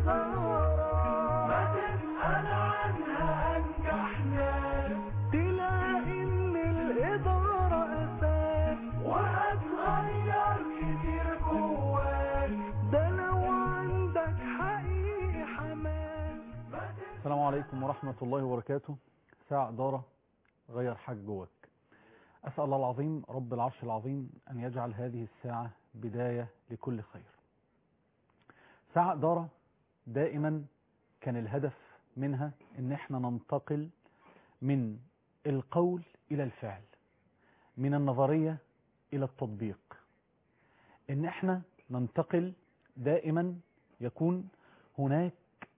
خسارة ما تسأل عنها أنجح ناس تلاقي إن الإدارة أساس وهتغير كتير جواك ده لو عندك حقيقي حماس ما السلام عليكم ورحمة الله وبركاته ساعة إدارة غير حاج جواك أسأل الله العظيم رب العرش العظيم أن يجعل هذه الساعة بداية لكل خير ساعة إدارة دائما كان الهدف منها ان احنا ننتقل من القول الى الفعل من النظرية الى التطبيق ان احنا ننتقل دائما يكون هناك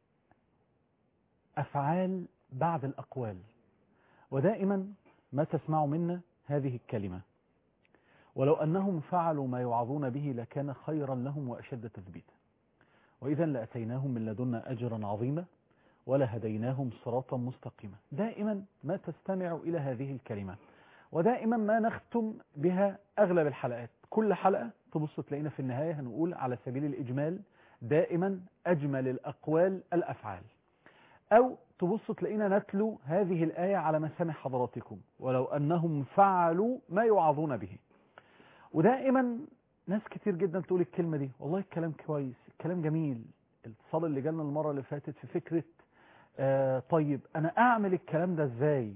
افعال بعد الاقوال ودائما ما تسمع منا هذه الكلمة ولو انهم فعلوا ما يوعظون به لكان خيرا لهم واشد تثبيتا وإذا لأتيناهم من لدنا أجرا عظيما ولهديناهم صراطا مستقيما دائما ما تستمع إلى هذه الكلمة ودائما ما نختم بها أغلب الحلقات كل حلقة تبص تلاقينا في النهاية هنقول على سبيل الإجمال دائما أجمل الأقوال الأفعال أو تبص تلاقينا نتلو هذه الآية على مسامع حضراتكم ولو أنهم فعلوا ما يوعظون به ودائما ناس كتير جدا تقول الكلمة دي والله الكلام كويس الكلام جميل الاتصال اللي جالنا المرة اللي فاتت في فكرة آه طيب انا اعمل الكلام ده ازاي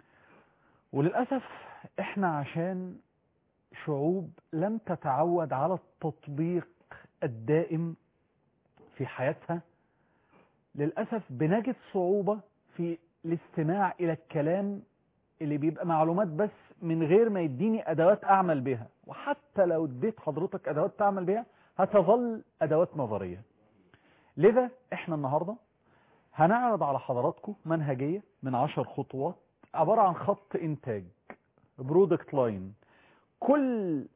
وللأسف احنا عشان شعوب لم تتعود على التطبيق الدائم في حياتها للأسف بنجد صعوبة في الاستماع إلى الكلام اللي بيبقى معلومات بس من غير ما يديني أدوات أعمل بها وحتى لو اديت حضرتك أدوات تعمل بها هتظل أدوات نظرية لذا احنا النهاردة هنعرض على حضراتكم منهجية من عشر خطوات عبارة عن خط إنتاج برودكت لاين كل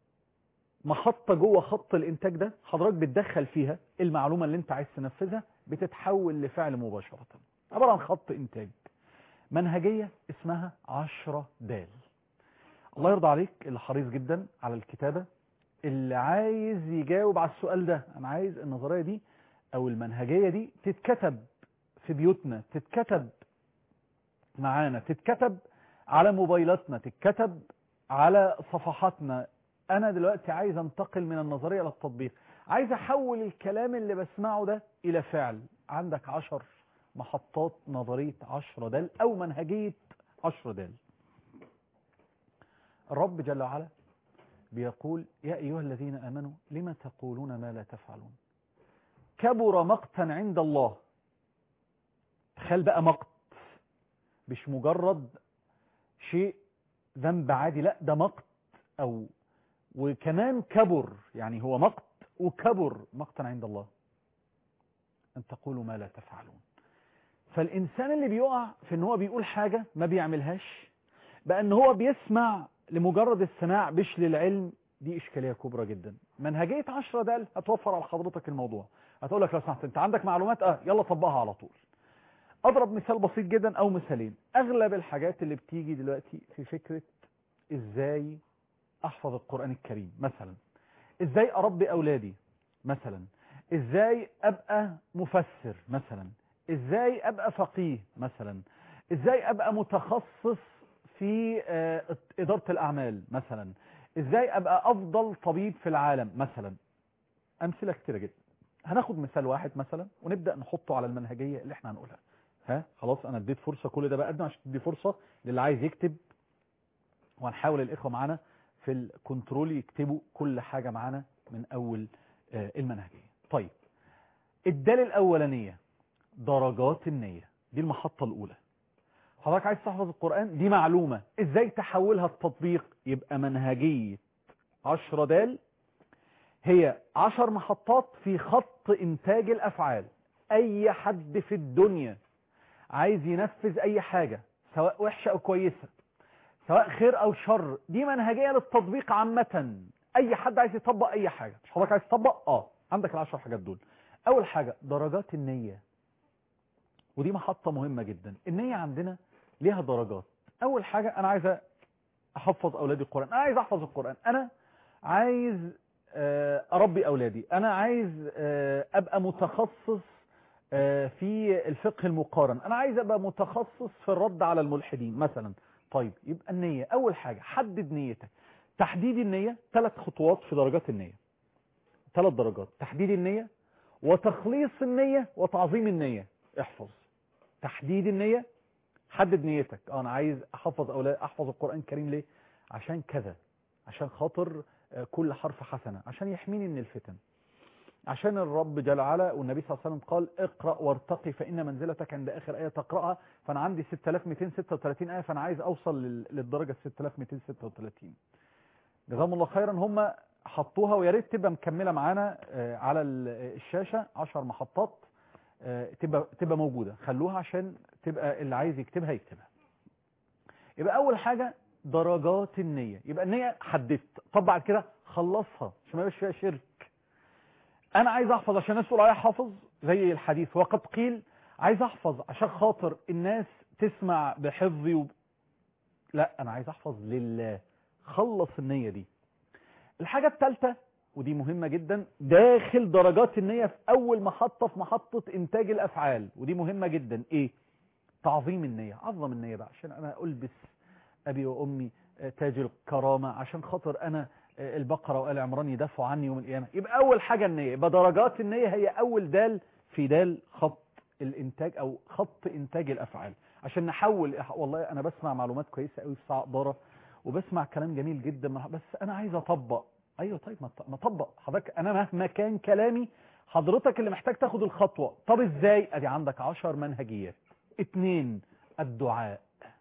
محطة جوه خط الإنتاج ده حضرتك بتدخل فيها المعلومة اللي انت عايز تنفذها بتتحول لفعل مباشرة عبارة عن خط إنتاج منهجية اسمها عشرة دال الله يرضى عليك اللي حريص جدا على الكتابة اللي عايز يجاوب على السؤال ده انا عايز النظرية دي او المنهجية دي تتكتب في بيوتنا تتكتب معانا تتكتب على موبايلاتنا تتكتب على صفحاتنا انا دلوقتي عايز انتقل من النظرية للتطبيق عايز احول الكلام اللي بسمعه ده الى فعل عندك عشر محطات نظرية عشرة دال أو منهجية عشرة دال الرب جل وعلا بيقول يا أيها الذين آمنوا لما تقولون ما لا تفعلون كبر مقتا عند الله تخيل بقى مقت مش مجرد شيء ذنب عادي لا ده مقت أو وكمان كبر يعني هو مقت وكبر مقتا عند الله أن تقولوا ما لا تفعلون فالإنسان اللي بيقع في ان هو بيقول حاجة ما بيعملهاش بقى ان هو بيسمع لمجرد السماع مش للعلم دي إشكالية كبرى جدا منهجية عشرة دال هتوفر على حضرتك الموضوع هتقول لك لو سمحت انت عندك معلومات اه يلا طبقها على طول اضرب مثال بسيط جدا او مثالين اغلب الحاجات اللي بتيجي دلوقتي في فكرة ازاي احفظ القرآن الكريم مثلا ازاي اربي اولادي مثلا ازاي ابقى مفسر مثلا ازاي ابقى فقيه مثلا ازاي ابقى متخصص في ادارة الاعمال مثلا ازاي ابقى افضل طبيب في العالم مثلا امثلة كتيرة جدا هناخد مثال واحد مثلا ونبدأ نحطه على المنهجية اللي احنا هنقولها ها خلاص انا اديت فرصة كل ده بقدم عشان تدي فرصة للي عايز يكتب وهنحاول الاخوة معانا في الكنترول يكتبوا كل حاجة معانا من اول المنهجية طيب الدال الاولانية درجات النية دي المحطة الأولى حضرتك عايز تحفظ القرآن دي معلومة ازاي تحولها التطبيق يبقى منهجية عشرة دال هي عشر محطات في خط انتاج الافعال اي حد في الدنيا عايز ينفذ اي حاجة سواء وحشة او كويسة سواء خير او شر دي منهجية للتطبيق عامة اي حد عايز يطبق اي حاجة مش حضرتك عايز تطبق اه عندك العشر حاجات دول اول حاجة درجات النية ودي محطة مهمة جدا النية عندنا ليها درجات اول حاجة انا عايز احفظ اولادي القرآن انا عايز احفظ القرآن انا عايز اربي اولادي انا عايز ابقى متخصص آه، في الفقه المقارن انا عايز ابقى متخصص في الرد على الملحدين مثلا طيب يبقى النية اول حاجة حدد نيتك تحديد النية ثلاث خطوات في درجات النية ثلاث درجات تحديد النية وتخليص النية وتعظيم النية احفظ تحديد النية حدد نيتك اه انا عايز احفظ او لا احفظ القرآن الكريم ليه عشان كذا عشان خاطر آه، كل حرف حسنة عشان يحميني من الفتن عشان الرب جل وعلا والنبي صلى الله عليه وسلم قال اقرأ وارتقي فإن منزلتك عند آخر آية تقرأها فأنا عندي 6236 آية فأنا عايز أوصل لل- للدرجة 6236 جزاهم الله خيرا هم حطوها ويا ريت تبقى مكملة معانا آه، على ال- الشاشة 10 محطات آه، تبقى تبقى موجودة خلوها عشان تبقى اللي عايز يكتبها يكتبها يبقى أول حاجة درجات النية يبقى النية حددت طب بعد كده خلصها عشان ما يبقاش فيها شرك انا عايز احفظ عشان الناس تقول عليا حافظ زي الحديث وقد قيل عايز احفظ عشان خاطر الناس تسمع بحفظي وب... لا انا عايز احفظ لله خلص النية دي الحاجة الثالثة ودي مهمة جدا داخل درجات النية في اول محطة في محطة انتاج الافعال ودي مهمة جدا ايه تعظيم النية عظم النية بقى عشان انا البس ابي وامي آه، تاج الكرامة عشان خاطر انا آه، البقرة وآل عمران يدافعوا عني يوم القيامة يبقى اول حاجة النية يبقى درجات النية هي اول دال في دال خط الانتاج او خط انتاج الافعال عشان نحول والله انا بسمع معلومات كويسة قوي في ساعة اداره وبسمع كلام جميل جدا بس انا عايز اطبق ايوه طيب ما ت- ما اطبق حضرتك انا مهما كان كلامي حضرتك اللي محتاج تاخد الخطوة طب ازاي ادي عندك عشر منهجيات اتنين الدعاء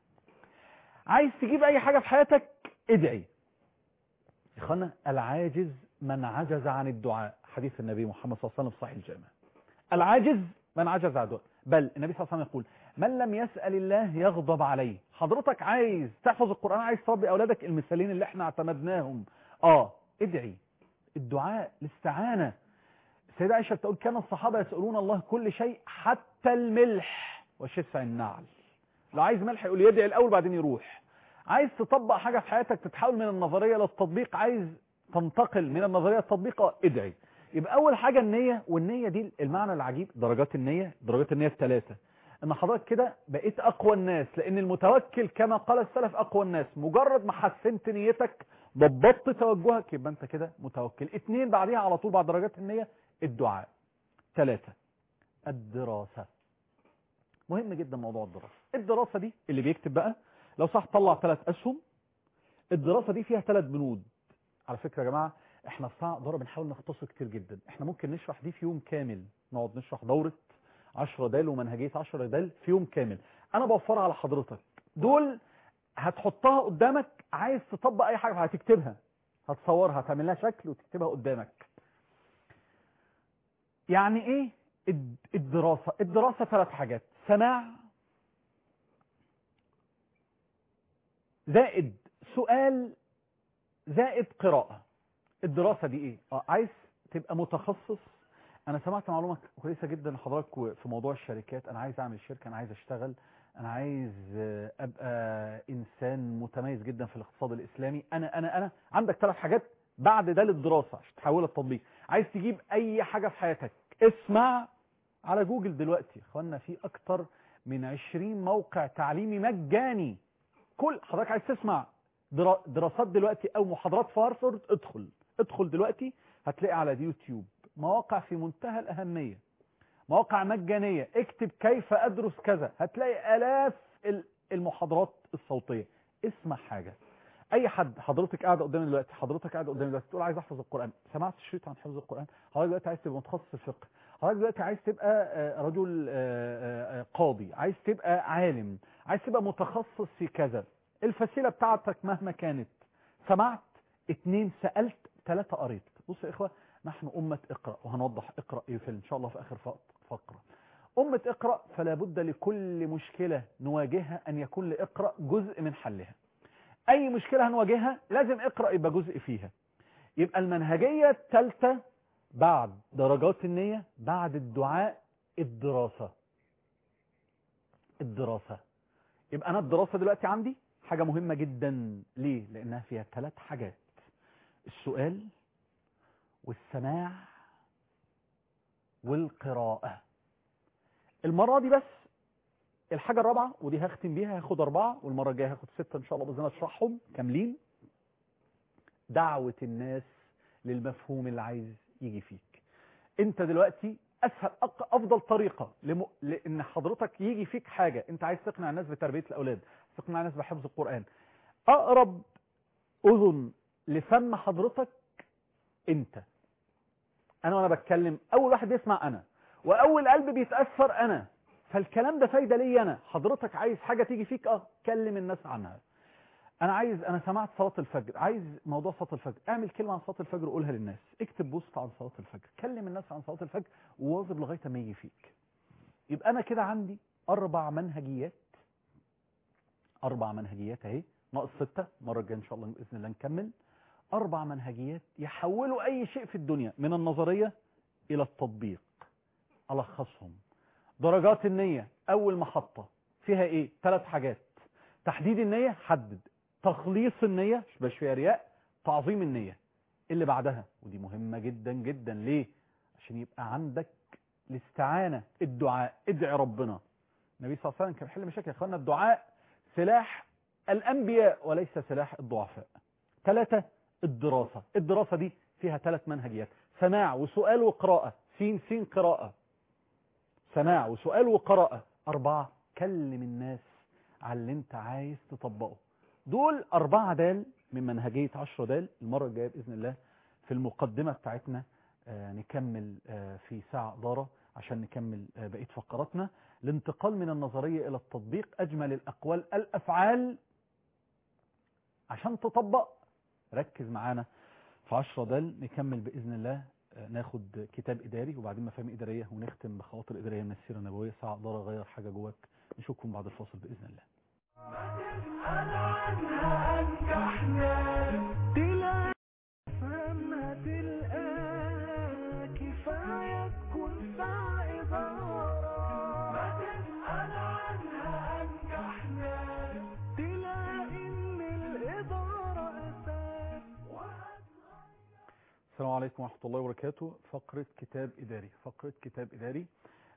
عايز تجيب اي حاجة في حياتك ادعي يا اخوانا العاجز من عجز عن الدعاء حديث النبي محمد صلى الله عليه وسلم في صحيح الجامع العاجز من عجز عن الدعاء بل النبي صلى الله عليه وسلم يقول من لم يسأل الله يغضب عليه حضرتك عايز تحفظ القرآن عايز تربي أولادك المثالين اللي احنا اعتمدناهم اه ادعي الدعاء الاستعانة السيدة عائشة بتقول كان الصحابة يسألون الله كل شيء حتى الملح وشسع النعل لو عايز ملح يقول يدعي الأول بعدين يروح عايز تطبق حاجة في حياتك تتحول من النظرية للتطبيق عايز تنتقل من النظرية للتطبيق آه، ادعي يبقى أول حاجة النية والنية دي المعنى العجيب درجات النية درجات النية الثلاثة ان حضرتك كده بقيت اقوى الناس لان المتوكل كما قال السلف اقوى الناس مجرد ما حسنت نيتك ضبطت توجهك يبقى انت كده متوكل اتنين بعديها على طول بعد درجات النية الدعاء ثلاثة الدراسة مهم جدا موضوع الدراسة الدراسة دي اللي بيكتب بقى لو صح طلع ثلاث اسهم الدراسة دي فيها ثلاث بنود على فكرة يا جماعة احنا في ساعة دورة بنحاول نختصر كتير جدا احنا ممكن نشرح دي في يوم كامل نقعد نشرح دورة 10 دال ومنهجية 10 دال في يوم كامل انا بوفرها على حضرتك دول هتحطها قدامك عايز تطبق اي حاجة هتكتبها هتصورها هتعمل لها شكل وتكتبها قدامك يعني ايه الد- الدراسة الدراسة ثلاث حاجات سماع زائد سؤال زائد قراءة الدراسة دي ايه اه عايز تبقى متخصص انا سمعت معلومة كويسة جدا لحضرتك في موضوع الشركات انا عايز اعمل شركة انا عايز اشتغل انا عايز آه، ابقى انسان متميز جدا في الاقتصاد الاسلامي انا انا انا عندك ثلاث حاجات بعد ده للدراسة عشان تحولها للتطبيق عايز تجيب اي حاجة في حياتك اسمع على جوجل دلوقتي اخوانا في اكتر من 20 موقع تعليمي مجاني كل حضرتك عايز تسمع درا- دراسات دلوقتي او محاضرات في هارفارد ادخل ادخل دلوقتي هتلاقي على اليوتيوب مواقع في منتهى الاهميه مواقع مجانيه اكتب كيف ادرس كذا هتلاقي الاف ال- المحاضرات الصوتيه اسمع حاجه اي حد حضرتك قاعده قدامي دلوقتي حضرتك قاعده قدامي دلوقتي تقول عايز احفظ القران سمعت شريط عن حفظ القران حضرتك دلوقتي عايز تبقى متخصص في الفقه حضرتك دلوقتي عايز تبقى آه، رجل آه، آه، قاضي عايز تبقى عالم عايز تبقى متخصص في كذا الفسيله بتاعتك مهما كانت سمعت اتنين سالت ثلاثه قريت بص يا اخوه نحن امه اقرا وهنوضح اقرا ايه في ان شاء الله في اخر فق- فقره امه اقرا فلا بد لكل مشكله نواجهها ان يكون لاقرا جزء من حلها اي مشكله هنواجهها لازم اقرا يبقى جزء فيها يبقى المنهجيه الثالثه بعد درجات النيه بعد الدعاء الدراسه الدراسه يبقى انا الدراسه دلوقتي عندي حاجه مهمه جدا ليه لانها فيها ثلاث حاجات السؤال والسماع والقراءه المرة دي بس الحاجة الرابعة ودي هختم بيها هاخد أربعة والمرة الجاية هاخد ستة إن شاء الله بإذن الله أشرحهم كاملين دعوة الناس للمفهوم اللي عايز يجي فيك أنت دلوقتي أسهل أق- أفضل طريقة لم... لأن حضرتك يجي فيك حاجة أنت عايز تقنع الناس بتربية الأولاد تقنع الناس بحفظ القرآن أقرب أذن لفم حضرتك أنت أنا وأنا بتكلم أول واحد بيسمع أنا وأول قلب بيتأثر أنا فالكلام ده فايدة لي أنا حضرتك عايز حاجة تيجي فيك أه كلم الناس عنها أنا عايز أنا سمعت صلاة الفجر عايز موضوع صلاة الفجر اعمل كلمة عن صلاة الفجر وقولها للناس اكتب بوست عن صلاة الفجر كلم الناس عن صلاة الفجر وواظب لغاية ما يجي فيك يبقى أنا كده عندي أربع منهجيات أربع منهجيات أهي ناقص ستة مرة الجاية إن شاء الله بإذن الله نكمل أربع منهجيات يحولوا أي شيء في الدنيا من النظرية إلى التطبيق ألخصهم درجات النية أول محطة فيها إيه؟ ثلاث حاجات تحديد النية حدد تخليص النية مش باش فيها رياء تعظيم النية اللي بعدها ودي مهمة جدا جدا ليه؟ عشان يبقى عندك الاستعانة الدعاء ادعي ربنا النبي صلى الله عليه وسلم كان بيحل مشاكل يا اخوانا الدعاء سلاح الأنبياء وليس سلاح الضعفاء ثلاثة الدراسة الدراسة دي فيها ثلاث منهجيات سماع وسؤال وقراءة سين سين قراءة سماع وسؤال وقراءة أربعة كلم الناس على اللي انت عايز تطبقه دول أربعة دال من منهجية عشرة دال المرة الجاية بإذن الله في المقدمة بتاعتنا آه، نكمل آه، في ساعة إدارة عشان نكمل آه، بقية فقراتنا الانتقال من النظرية إلى التطبيق أجمل الأقوال الأفعال عشان تطبق ركز معانا في عشرة دال نكمل بإذن الله آه، ناخد كتاب إداري وبعدين مفاهيم إدارية ونختم بخواطر إدارية من السيرة النبوية ساعة إدارة غير حاجة جواك نشوفكم بعد الفاصل بإذن الله تسأل عنها أنجحنا تلاقي فهمها تلقاها كفاية تكون ساعة إدارة ما تسأل عنها أنجحنا تلاقي إن الإدارة أساس السلام عليكم ورحمة الله وبركاته فقرة كتاب إداري فقرة كتاب إداري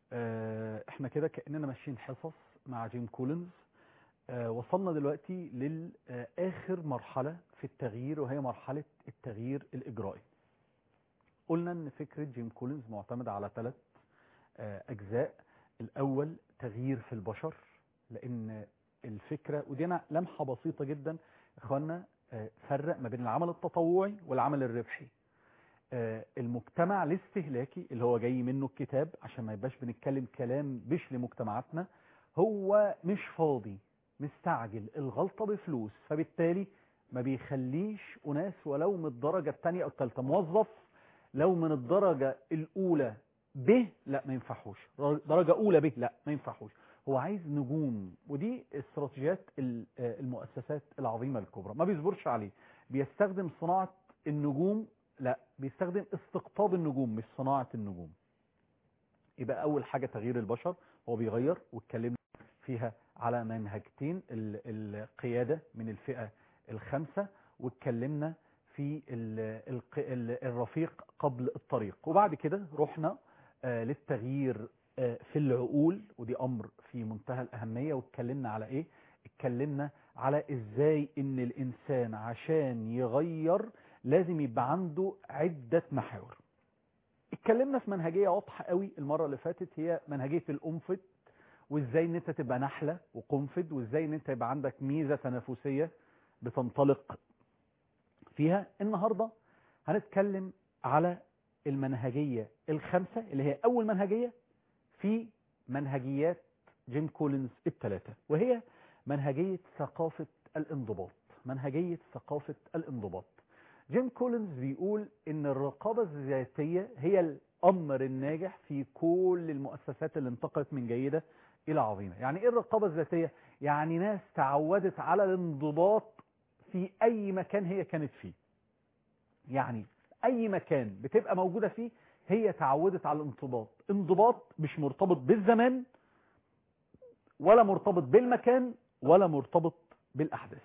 آه، احنا كده كأننا ماشيين حصص مع جيم كولينز آه، وصلنا دلوقتي لآخر مرحلة في التغيير وهي مرحلة التغيير الإجرائي قلنا ان فكرة جيم كولينز معتمدة على ثلاث آه، أجزاء الأول تغيير في البشر لأن الفكرة ودي أنا لمحة بسيطة جدا إخواننا آه، فرق ما بين العمل التطوعي والعمل الربحي آه، المجتمع الاستهلاكي اللي هو جاي منه الكتاب عشان ما يبقاش بنتكلم كلام مش لمجتمعاتنا هو مش فاضي مستعجل الغلطة بفلوس فبالتالي ما بيخليش أناس ولو من الدرجة الثانية أو الثالثة موظف لو من الدرجة الأولى ب لا ما ينفعوش درجة أولى ب لا ما ينفعوش هو عايز نجوم ودي استراتيجيات ال- آه، المؤسسات العظيمة الكبرى ما بيصبرش عليه بيستخدم صناعة النجوم لا بيستخدم استقطاب النجوم مش صناعة النجوم يبقى أول حاجة تغيير البشر هو بيغير واتكلمنا فيها على منهجتين ال- القيادة من الفئة الخامسة واتكلمنا في ال- الق- ال- الرفيق قبل الطريق وبعد كده رحنا آه، للتغيير آه، في العقول ودي أمر في منتهى الأهمية واتكلمنا على إيه اتكلمنا على إزاي إن الإنسان عشان يغير لازم يبقى عنده عدة محاور اتكلمنا في منهجية واضحة قوي المرة اللي فاتت هي منهجية الأنفت وازاي ان انت تبقى نحلة وقنفذ وازاي ان انت يبقى عندك ميزة تنافسية بتنطلق فيها النهاردة هنتكلم على المنهجية الخامسة اللي هي أول منهجية في منهجيات جيم كولينز الثلاثة وهي منهجية ثقافة الانضباط منهجية ثقافة الانضباط جيم كولينز بيقول ان الرقابة الذاتية هي الامر الناجح في كل المؤسسات اللي انتقلت من جيدة الى عظيمة يعني ايه الرقابة الذاتية يعني ناس تعودت على الانضباط في اي مكان هي كانت فيه يعني اي مكان بتبقى موجودة فيه هي تعودت على الانضباط انضباط مش مرتبط بالزمان ولا مرتبط بالمكان ولا مرتبط بالاحداث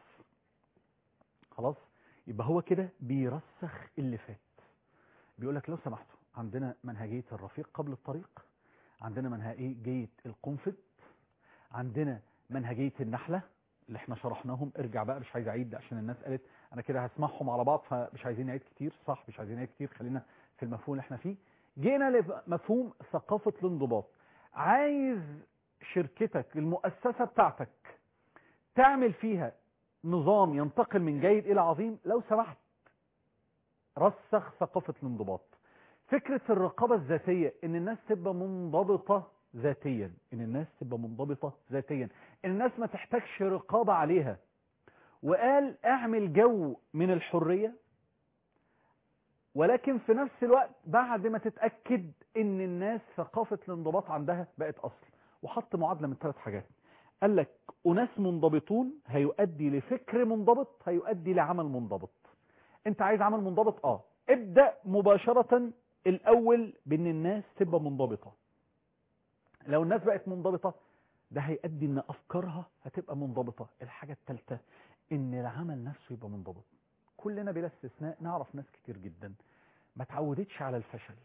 خلاص يبقى هو كده بيرسخ اللي فات بيقول لك لو سمحتوا عندنا منهجية الرفيق قبل الطريق عندنا منهجية القنفذ عندنا منهجية النحلة اللي احنا شرحناهم ارجع بقى مش عايز اعيد عشان الناس قالت انا كده هسمعهم على بعض فمش عايزين نعيد كتير صح مش عايزين نعيد كتير خلينا في المفهوم اللي احنا فيه جينا لمفهوم ثقافة الانضباط عايز شركتك المؤسسة بتاعتك تعمل فيها نظام ينتقل من جيد الى عظيم لو سمحت رسخ ثقافة الانضباط فكرة الرقابة الذاتية ان الناس تبقى منضبطة ذاتيا ان الناس تبقى منضبطة ذاتيا ان الناس ما تحتاجش رقابة عليها وقال اعمل جو من الحرية ولكن في نفس الوقت بعد ما تتأكد ان الناس ثقافة الانضباط عندها بقت اصل وحط معادلة من ثلاث حاجات قال لك أناس منضبطون هيؤدي لفكر منضبط هيؤدي لعمل منضبط انت عايز عمل منضبط اه ابدأ مباشرة الاول بان الناس تبقى منضبطة لو الناس بقت منضبطة ده هيؤدي ان افكارها هتبقى منضبطة الحاجة الثالثة ان العمل نفسه يبقى منضبط كلنا بلا استثناء نعرف ناس كتير جدا ما تعودتش على الفشل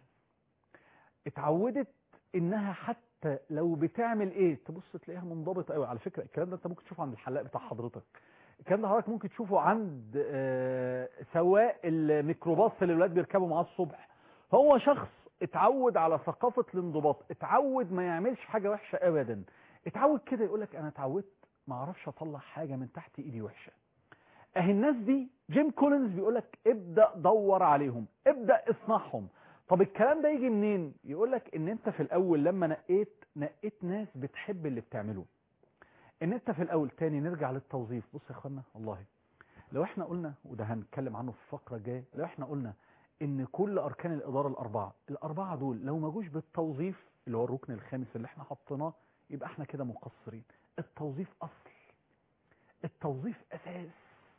اتعودت انها حتى لو بتعمل ايه تبص تلاقيها منضبطه قوي على فكره الكلام ده انت ممكن تشوفه عند الحلاق بتاع حضرتك الكلام ده حضرتك ممكن تشوفه عند آه، سواق الميكروباص اللي الولاد بيركبوا معاه الصبح هو شخص اتعود على ثقافه الانضباط اتعود ما يعملش حاجه وحشه ابدا اتعود كده يقول لك انا اتعودت ما اعرفش اطلع حاجه من تحت ايدي وحشه اهي الناس دي جيم كولينز بيقول لك ابدا دور عليهم ابدا اصنعهم طب الكلام ده يجي منين يقول لك ان انت في الاول لما نقيت نقيت ناس بتحب اللي بتعمله ان انت في الاول تاني نرجع للتوظيف بص يا اخوانا والله لو احنا قلنا وده هنتكلم عنه في الفقره الجايه لو احنا قلنا ان كل اركان الاداره الاربعه الاربعه دول لو ما جوش بالتوظيف اللي هو الركن الخامس اللي احنا حطيناه يبقى احنا كده مقصرين التوظيف اصل التوظيف اساس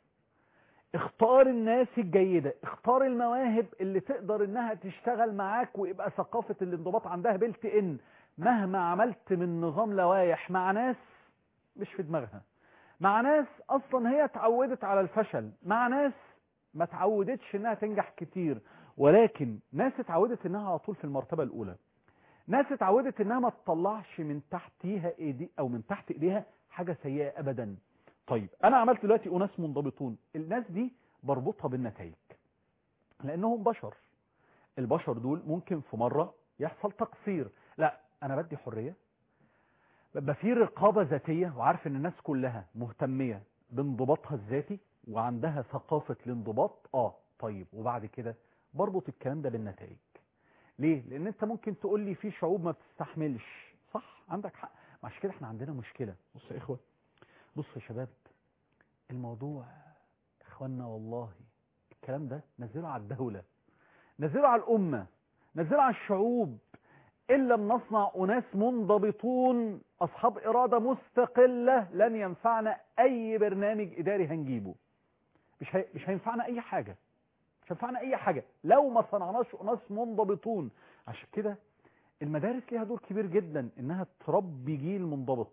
اختار الناس الجيدة اختار المواهب اللي تقدر انها تشتغل معاك ويبقى ثقافة الانضباط عندها بلت ان مهما عملت من نظام لوايح مع ناس مش في دماغها مع ناس اصلا هي اتعودت على الفشل مع ناس ما اتعودتش انها تنجح كتير ولكن ناس اتعودت انها على طول في المرتبة الاولى ناس اتعودت انها ما تطلعش من تحتيها ايدي او من تحت ايديها حاجة سيئة ابدا طيب انا عملت دلوقتي اناس منضبطون الناس دي بربطها بالنتائج لانهم بشر البشر دول ممكن في مرة يحصل تقصير لا انا بدي حرية ببقى في رقابة ذاتية وعارف ان الناس كلها مهتمية بانضباطها الذاتي وعندها ثقافة الانضباط اه طيب وبعد كده بربط الكلام ده بالنتائج ليه لان انت ممكن تقول لي في شعوب ما بتستحملش صح عندك حق عشان كده احنا عندنا مشكلة بص يا اخوة بصوا يا شباب الموضوع اخوانا والله الكلام ده نزله على الدولة نزله على الأمة نزله على الشعوب إن لم نصنع أناس منضبطون أصحاب إرادة مستقلة لن ينفعنا أي برنامج إداري هنجيبه مش, هي... مش هينفعنا أي حاجة مش هينفعنا أي حاجة لو ما صنعناش أناس منضبطون عشان كده المدارس ليها دور كبير جدا إنها تربي جيل منضبط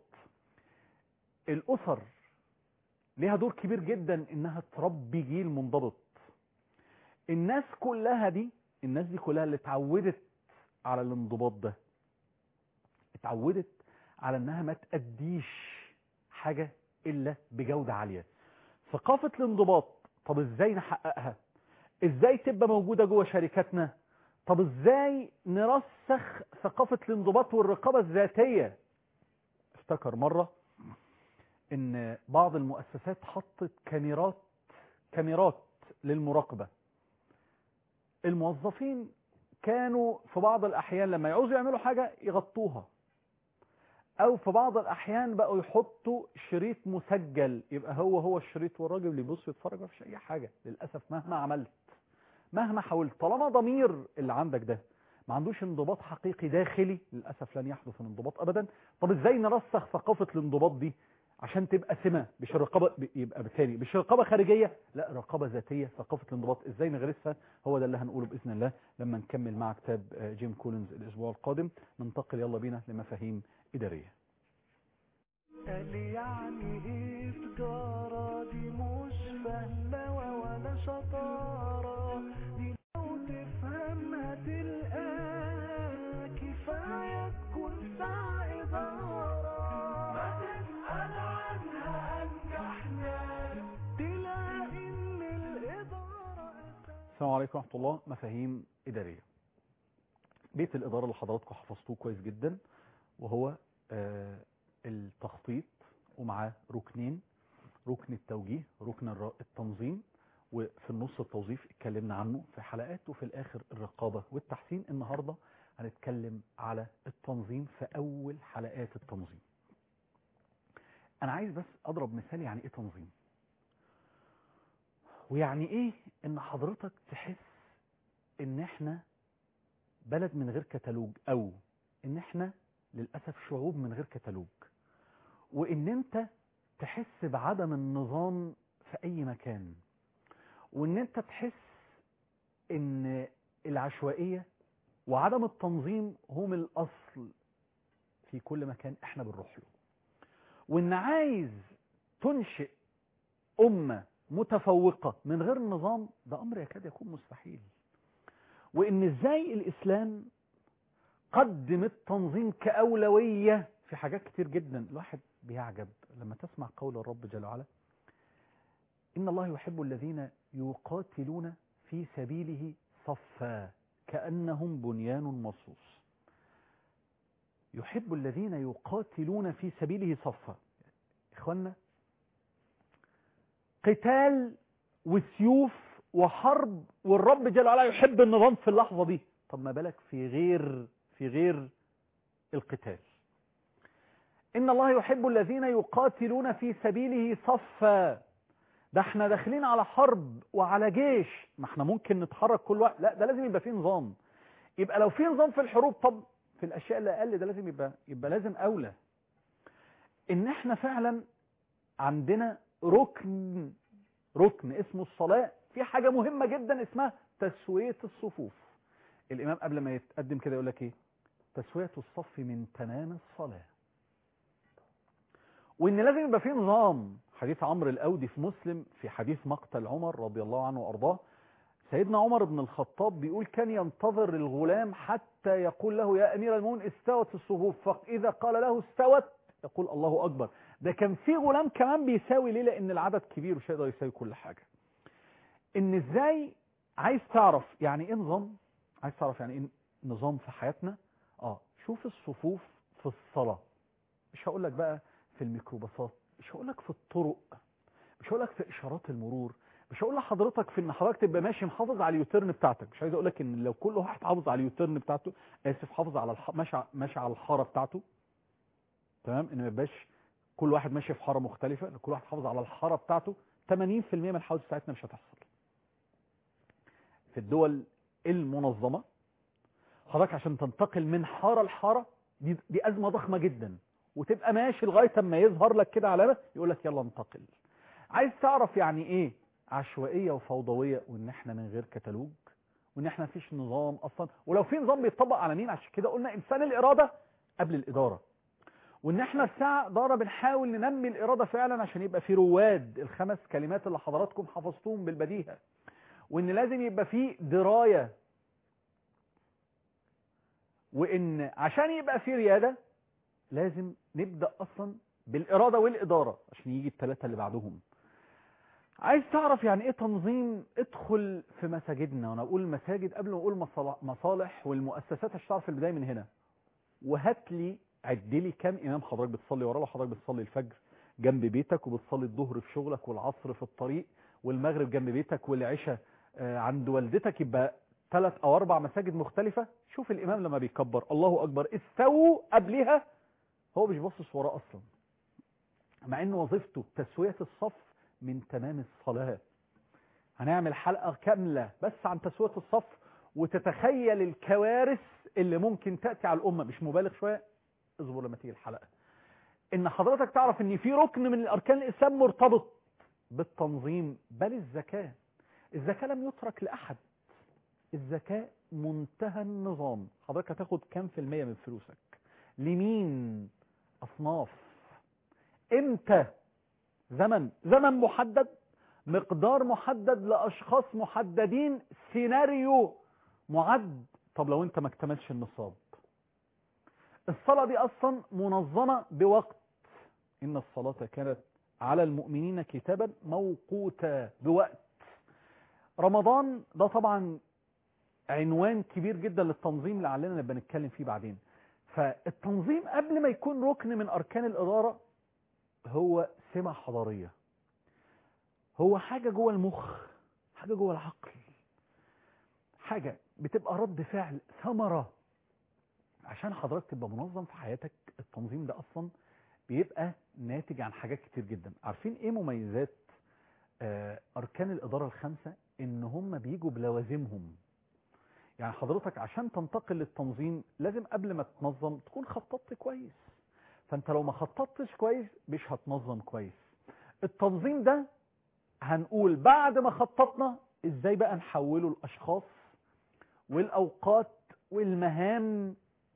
الأسر ليها دور كبير جدا إنها تربي جيل منضبط الناس كلها دي الناس دي كلها اللي اتعودت على الانضباط ده اتعودت على انها ما تأديش حاجة الا بجودة عالية ثقافة الانضباط طب ازاي نحققها ازاي تبقى موجودة جوه شركاتنا طب ازاي نرسخ ثقافة الانضباط والرقابة الذاتية افتكر مرة ان بعض المؤسسات حطت كاميرات كاميرات للمراقبة الموظفين كانوا في بعض الأحيان لما يعوزوا يعملوا حاجة يغطوها أو في بعض الأحيان بقوا يحطوا شريط مسجل يبقى هو هو الشريط والراجل اللي يبص يتفرج مفيش أي حاجة للأسف مهما عملت مهما حاولت طالما ضمير اللي عندك ده ما عندوش انضباط حقيقي داخلي للأسف لن يحدث الانضباط أبدا طب إزاي نرسخ ثقافة الانضباط دي عشان تبقى سمة مش رقابة يبقى بالتالي مش رقابة خارجية لا رقابة ذاتية ثقافة الانضباط ازاي نغرسها هو ده اللي هنقوله بإذن الله لما نكمل مع كتاب جيم كولينز الأسبوع القادم ننتقل يلا بينا لمفاهيم إدارية قال يعني ايه تجارة دي مش فهلوة ولا شطارة دي لو تفهمها تلقاها كفاية تكون أنفع إدارة ما تسأل عنها أنجح ناس تلاقي إن الإدارة السلام عليكم ورحمة الله مفاهيم إدارية بيت الإدارة اللي حضراتكم حفظتوه كويس جدا وهو آه، التخطيط ومعاه ركنين ركن التوجيه ركن الر- التنظيم وفي النص التوظيف اتكلمنا عنه في حلقات وفي الآخر الرقابة والتحسين النهاردة هنتكلم على التنظيم في أول حلقات التنظيم أنا عايز بس أضرب مثال يعني إيه تنظيم ويعني إيه إن حضرتك تحس إن إحنا بلد من غير كتالوج أو إن إحنا للأسف شعوب من غير كتالوج وإن أنت تحس بعدم النظام في أي مكان وإن أنت تحس إن العشوائية وعدم التنظيم هم الأصل في كل مكان إحنا بنروح له وإن عايز تنشئ أمة متفوقة من غير نظام ده أمر يكاد يكون مستحيل وإن إزاي الإسلام قدم التنظيم كأولوية في حاجات كتير جدا الواحد بيعجب لما تسمع قول الرب جل وعلا إن الله يحب الذين يقاتلون في سبيله صفا كأنهم بنيان مرصوص يحب الذين يقاتلون في سبيله صفا إخوانا قتال وسيوف وحرب والرب جل وعلا يحب النظام في اللحظة دي طب ما بالك في غير في غير القتال إن الله يحب الذين يقاتلون في سبيله صفا ده احنا داخلين على حرب وعلى جيش ما احنا ممكن نتحرك كل وقت لا ده لازم يبقى فيه نظام يبقى لو في نظام في الحروب طب في الاشياء اللي اقل ده لازم يبقى يبقى لازم اولى ان احنا فعلا عندنا ركن ركن اسمه الصلاة في حاجة مهمة جدا اسمها تسوية الصفوف الامام قبل ما يتقدم كده يقول لك ايه تسوية الصف من تمام الصلاة وان لازم يبقى فيه نظام حديث عمرو الاودي في مسلم في حديث مقتل عمر رضي الله عنه وارضاه سيدنا عمر بن الخطاب بيقول كان ينتظر الغلام حتى يقول له يا امير المؤمنين استوت الصفوف فاذا قال له استوت يقول الله اكبر ده كان في غلام كمان بيساوي ليه لان العدد كبير ومش هيقدر يساوي كل حاجه ان ازاي عايز تعرف يعني ايه نظام عايز تعرف يعني ايه نظام في حياتنا اه شوف الصفوف في الصلاه مش هقول لك بقى في الميكروباصات مش هقول لك في الطرق مش هقول لك في اشارات المرور مش هقول لحضرتك في ان حضرتك تبقى ماشي محافظ على اليوتيرن بتاعتك مش عايز اقول لك ان لو كل واحد حافظ على اليوتيرن بتاعته اسف حافظ على الح... ماشي ع- ماشي على الحاره بتاعته تمام ان ما يبقاش كل واحد ماشي في حاره مختلفه لو كل واحد حافظ على الحاره بتاعته 80% من الحوادث بتاعتنا مش هتحصل في الدول المنظمه حضرتك عشان تنتقل من حاره لحاره دي, دي ازمه ضخمه جدا وتبقى ماشي لغايه اما يظهر لك كده علامه يقول لك يلا انتقل عايز تعرف يعني ايه عشوائيه وفوضويه وان احنا من غير كتالوج وان احنا مفيش نظام اصلا ولو في نظام بيتطبق على مين عشان كده قلنا انسان الاراده قبل الاداره وان احنا الساعه اداره بنحاول ننمي الاراده فعلا عشان يبقى في رواد الخمس كلمات اللي حضراتكم حفظتوهم بالبديهه وان لازم يبقى في درايه وان عشان يبقى في رياده لازم نبدا اصلا بالاراده والاداره عشان يجي الثلاثه اللي بعدهم عايز تعرف يعني ايه تنظيم ادخل في مساجدنا وانا اقول مساجد قبل ما اقول مصالح- مصالح والمؤسسات عشان تعرف البدايه من هنا وهات لي عد لي كام امام حضرتك بتصلي وراه لو حضرتك بتصلي الفجر جنب بيتك وبتصلي الظهر في شغلك والعصر في الطريق والمغرب جنب بيتك والعشاء آه، عند والدتك يبقى ثلاث او اربع مساجد مختلفه شوف الامام لما بيكبر الله اكبر استووا قبلها هو مش باصص وراه اصلا مع ان وظيفته تسويه الصف من تمام الصلاه هنعمل حلقه كامله بس عن تسويه الصف وتتخيل الكوارث اللي ممكن تاتي على الامه مش مبالغ شويه اصبر لما تيجي الحلقه ان حضرتك تعرف ان في ركن من الاركان الاسلام مرتبط بالتنظيم بل الزكاه الزكاه لم يترك لاحد الزكاه منتهى النظام حضرتك هتاخد كام في المية من فلوسك لمين اصناف امتى زمن زمن محدد مقدار محدد لاشخاص محددين سيناريو معد طب لو انت ما اكتملش النصاب الصلاة دي أصلا منظمة بوقت إن الصلاة كانت على المؤمنين كتابا موقوتا بوقت رمضان ده طبعا عنوان كبير جدا للتنظيم لعلنا نبقى نتكلم فيه بعدين فالتنظيم قبل ما يكون ركن من أركان الإدارة هو سمة حضارية هو حاجة جوه المخ حاجة جوه العقل حاجة بتبقى رد فعل ثمرة عشان حضرتك تبقى منظم في حياتك التنظيم ده أصلا بيبقى ناتج عن حاجات كتير جدا عارفين ايه مميزات آه، أركان الإدارة الخمسة إن هم بيجوا بلوازمهم يعني حضرتك عشان تنتقل للتنظيم لازم قبل ما تنظم تكون خططت كويس فانت لو ما خططتش كويس مش هتنظم كويس التنظيم ده هنقول بعد ما خططنا ازاي بقى نحوله الاشخاص والاوقات والمهام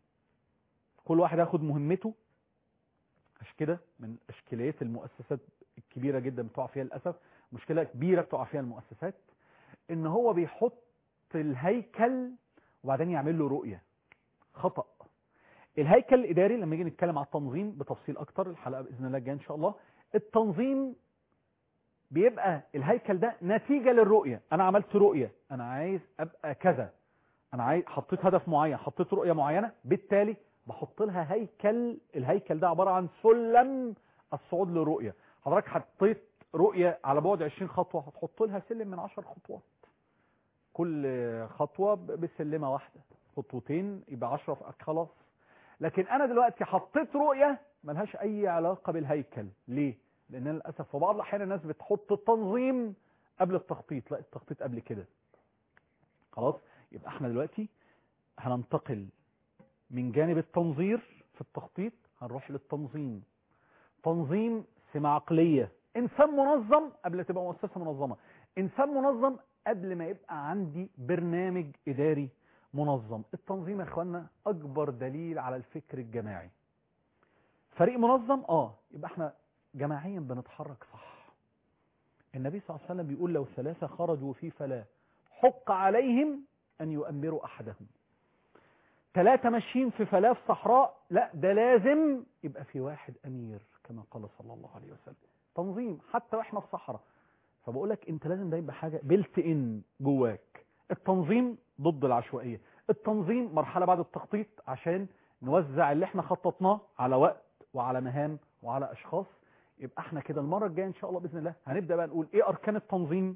كل واحد ياخد مهمته عشان كده من اشكاليات المؤسسات الكبيره جدا بتقع فيها للاسف مشكله كبيره بتقع فيها المؤسسات ان هو بيحط الهيكل وبعدين يعمل له رؤيه خطا الهيكل الاداري لما نيجي نتكلم على التنظيم بتفصيل اكتر الحلقه باذن الله الجايه ان شاء الله التنظيم بيبقى الهيكل ده نتيجه للرؤيه انا عملت رؤيه انا عايز ابقى كذا انا عايز حطيت هدف معين حطيت رؤيه معينه بالتالي بحط لها هيكل الهيكل ده عباره عن سلم الصعود للرؤيه حضرتك حطيت رؤيه على بعد 20 خطوه هتحط لها سلم من 10 خطوات كل خطوه ب- بسلمه واحده خطوتين يبقى 10 خلاص لكن انا دلوقتي حطيت رؤيه ملهاش اي علاقه بالهيكل ليه لان أنا للاسف في بعض الاحيان الناس بتحط التنظيم قبل التخطيط لا التخطيط قبل كده خلاص يبقى احنا دلوقتي هننتقل من جانب التنظير في التخطيط هنروح للتنظيم تنظيم سمة عقلية انسان منظم قبل ما تبقى مؤسسة منظمة انسان منظم قبل ما يبقى عندي برنامج اداري منظم التنظيم يا اخوانا اكبر دليل على الفكر الجماعي فريق منظم اه يبقى احنا جماعيا بنتحرك صح النبي صلى الله عليه وسلم بيقول لو ثلاثة خرجوا في فلاة حق عليهم ان يؤمروا احدهم ثلاثة ماشيين في فلاة في صحراء لا ده لازم يبقى في واحد امير كما قال صلى الله عليه وسلم تنظيم حتى واحنا في صحراء فبقول لك انت لازم ده يبقى حاجه بلت ان جواك التنظيم ضد العشوائيه التنظيم مرحله بعد التخطيط عشان نوزع اللي احنا خططناه على وقت وعلى مهام وعلى اشخاص يبقى احنا كده المره الجايه ان شاء الله باذن الله هنبدا بقى نقول ايه اركان التنظيم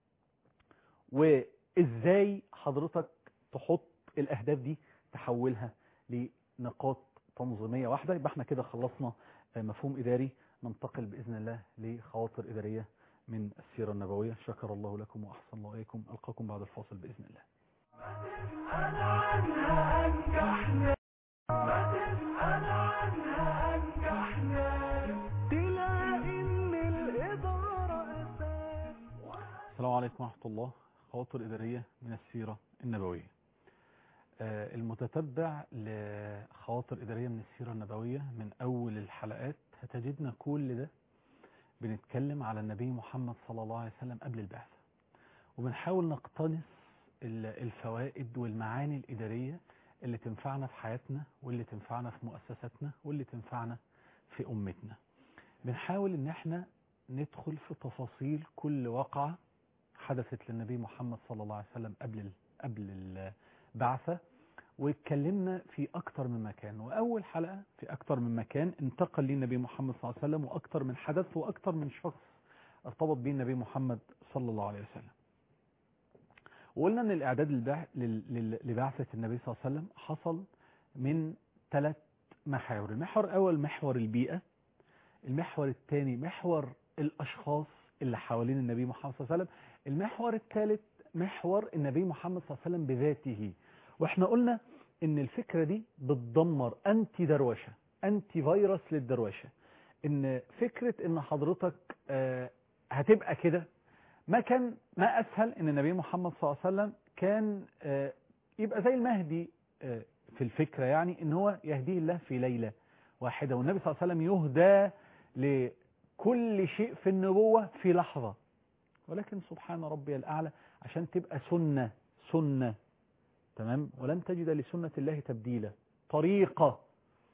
وازاي حضرتك تحط الاهداف دي تحولها لنقاط تنظيميه واحده يبقى احنا كده خلصنا آه، مفهوم اداري ننتقل باذن الله لخواطر اداريه من السيره النبويه شكر الله لكم واحسن الله اليكم القاكم بعد الفاصل باذن الله تسأل عنها أنجحنا ما تسأل عنها أنجحنا تلاقي إن الإدارة أساس السلام عليكم ورحمة الله خواطر إدارية من السيرة النبوية آه، المتتبع لخواطر إدارية من السيرة النبوية من أول الحلقات هتجدنا كل ده بنتكلم على النبي محمد صلى الله عليه وسلم قبل البعثة وبنحاول نقتنص ال- الفوائد والمعاني الإدارية اللي تنفعنا في حياتنا واللي تنفعنا في مؤسساتنا واللي تنفعنا في أمتنا بنحاول إن احنا ندخل في تفاصيل كل واقعة حدثت للنبي محمد صلى الله عليه وسلم قبل ال- قبل البعثة واتكلمنا في أكتر من مكان وأول حلقة في أكتر من مكان انتقل لي النبي محمد صلى الله عليه وسلم وأكتر من حدث وأكتر من شخص ارتبط به النبي محمد صلى الله عليه وسلم وقلنا ان الاعداد للبع- لل- لل- لبعثة النبي صلى الله عليه وسلم حصل من ثلاث محاور المحور الاول محور البيئة المحور الثاني محور الاشخاص اللي حوالين النبي محمد صلى الله عليه وسلم المحور الثالث محور النبي محمد صلى الله عليه وسلم بذاته واحنا قلنا ان الفكرة دي بتدمر انتي دروشة انتي فيروس للدروشة ان فكرة ان حضرتك آه، هتبقى كده ما كان ما اسهل ان النبي محمد صلى الله عليه وسلم كان آه، يبقى زي المهدي آه، في الفكرة يعني ان هو يهديه الله في ليلة واحدة والنبي صلى الله عليه وسلم يهدى لكل شيء في النبوة في لحظة ولكن سبحان ربي الأعلى عشان تبقى سنة سنة تمام ولن تجد لسنة الله تبديلا طريقة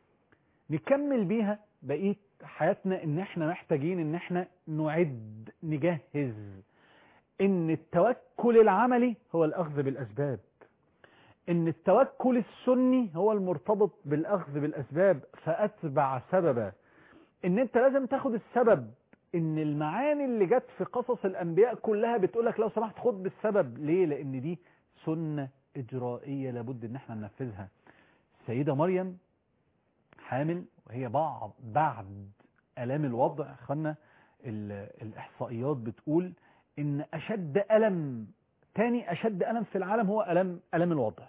نكمل بيها بقية حياتنا ان احنا محتاجين ان احنا نعد نجهز ان التوكل العملي هو الاخذ بالاسباب ان التوكل السني هو المرتبط بالاخذ بالاسباب فاتبع سببا ان انت لازم تاخد السبب ان المعاني اللي جت في قصص الانبياء كلها بتقولك لو سمحت خد بالسبب ليه لان دي سنة اجرائية لابد ان احنا ننفذها السيدة مريم حامل وهي بعض بعد الام الوضع خلنا الاحصائيات بتقول ان اشد الم تاني اشد الم في العالم هو الم الم الوضع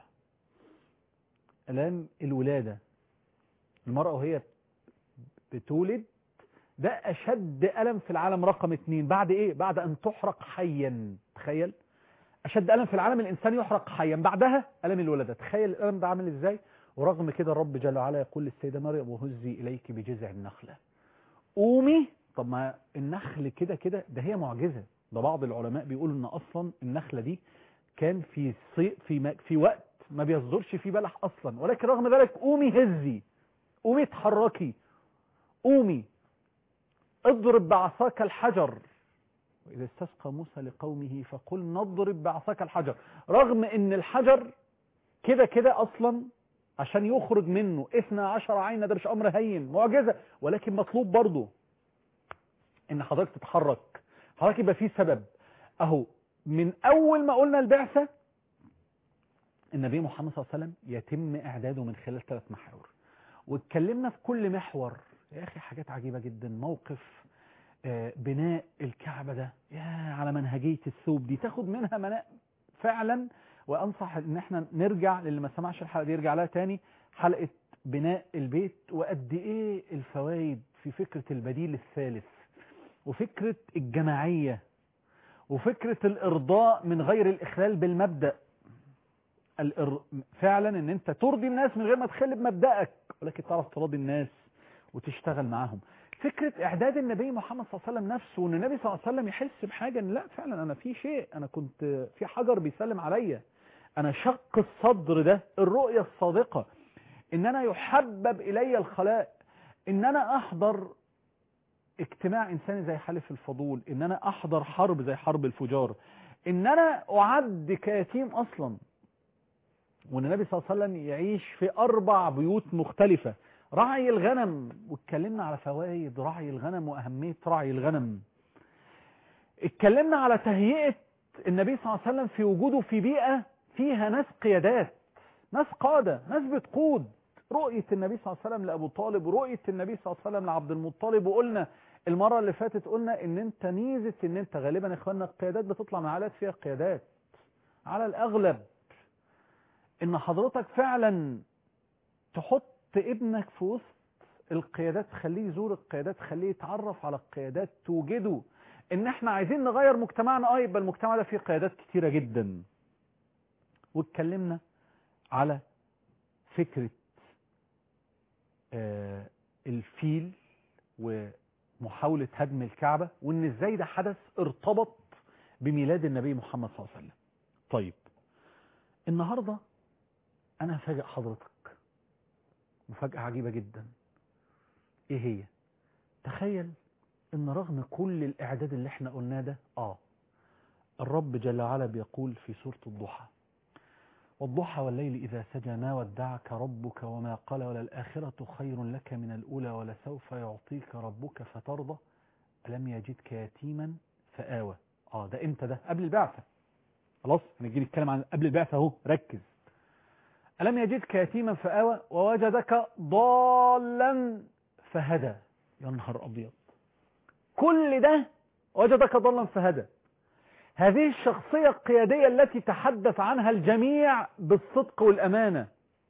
الام الولاده المراه وهي بتولد ده اشد الم في العالم رقم اتنين بعد ايه بعد ان تحرق حيا تخيل اشد الم في العالم الانسان يحرق حيا بعدها الم الولاده تخيل الالم ده عامل ازاي ورغم كده الرب جل وعلا يقول للسيده مريم وهزي اليك بجذع النخله قومي طب ما النخل كده كده ده هي معجزه ده بعض العلماء بيقولوا ان اصلا النخله دي كان في صي في ما في وقت ما بيصدرش فيه بلح اصلا ولكن رغم ذلك قومي هزي قومي اتحركي قومي اضرب بعصاك الحجر وإذا استسقى موسى لقومه فقل نضرب بعصاك الحجر رغم ان الحجر كده كده اصلا عشان يخرج منه اثنى عشر عين ده مش امر هين معجزة ولكن مطلوب برضه ان حضرتك تتحرك حضرتك يبقى فيه سبب اهو من اول ما قلنا البعثة النبي محمد صلى الله عليه وسلم يتم اعداده من خلال ثلاث محاور واتكلمنا في كل محور يا اخي حاجات عجيبة جدا موقف بناء الكعبة ده يا على منهجية الثوب دي تاخد منها مناء فعلا وانصح ان احنا نرجع للي ما سمعش الحلقة دي يرجع لها تاني حلقة بناء البيت وقد ايه الفوائد في فكرة البديل الثالث وفكرة الجماعية وفكرة الارضاء من غير الاخلال بالمبدأ الإر... فعلا ان انت ترضي الناس من غير ما تخلي بمبدأك ولكن تعرف تراضي الناس وتشتغل معاهم فكرة اعداد النبي محمد صلى الله عليه وسلم نفسه وان النبي صلى الله عليه وسلم يحس بحاجة ان لا فعلا انا في شيء انا كنت في حجر بيسلم عليا انا شق الصدر ده الرؤية الصادقة ان انا يحبب الي الخلاء ان انا احضر اجتماع انساني زي حلف الفضول ان انا احضر حرب زي حرب الفجار ان انا اعد كيتيم اصلا وان النبي صلى الله عليه وسلم يعيش في اربع بيوت مختلفة رعي الغنم واتكلمنا على فوائد رعي الغنم واهمية رعي الغنم اتكلمنا على تهيئة النبي صلى الله عليه وسلم في وجوده في بيئة فيها ناس قيادات ناس قادة ناس بتقود رؤية النبي صلى الله عليه وسلم لأبو طالب ورؤية النبي صلى الله عليه وسلم لعبد المطلب وقلنا المرة اللي فاتت قلنا ان انت ميزة ان انت غالبا يا اخوانا القيادات بتطلع من عائلات فيها قيادات على الاغلب ان حضرتك فعلا تحط ابنك في وسط القيادات تخليه يزور القيادات تخليه يتعرف على القيادات توجده ان احنا عايزين نغير مجتمعنا اه يبقى المجتمع ده فيه قيادات كتيرة جدا واتكلمنا على فكرة آه الفيل ومحاولة هدم الكعبة وان ازاي ده حدث ارتبط بميلاد النبي محمد صلى الله عليه وسلم طيب النهاردة انا هفاجئ حضرتك مفاجأة عجيبة جدا ايه هي تخيل ان رغم كل الاعداد اللي احنا قلناه ده اه الرب جل وعلا بيقول في سورة الضحى والضحى والليل إذا سجى ما ودعك ربك وما قال وللآخرة خير لك من الأولى ولسوف يعطيك ربك فترضى ألم يجدك يتيما فآوى اه ده امتى ده قبل البعثة خلاص هنجي نتكلم عن قبل البعثة اهو ركز ألم يجدك يتيما فآوى ووجدك ضالا فهدى يا نهار أبيض كل ده وجدك ضالا فهدى هذه الشخصية القيادية التي تحدث عنها الجميع بالصدق والأمانة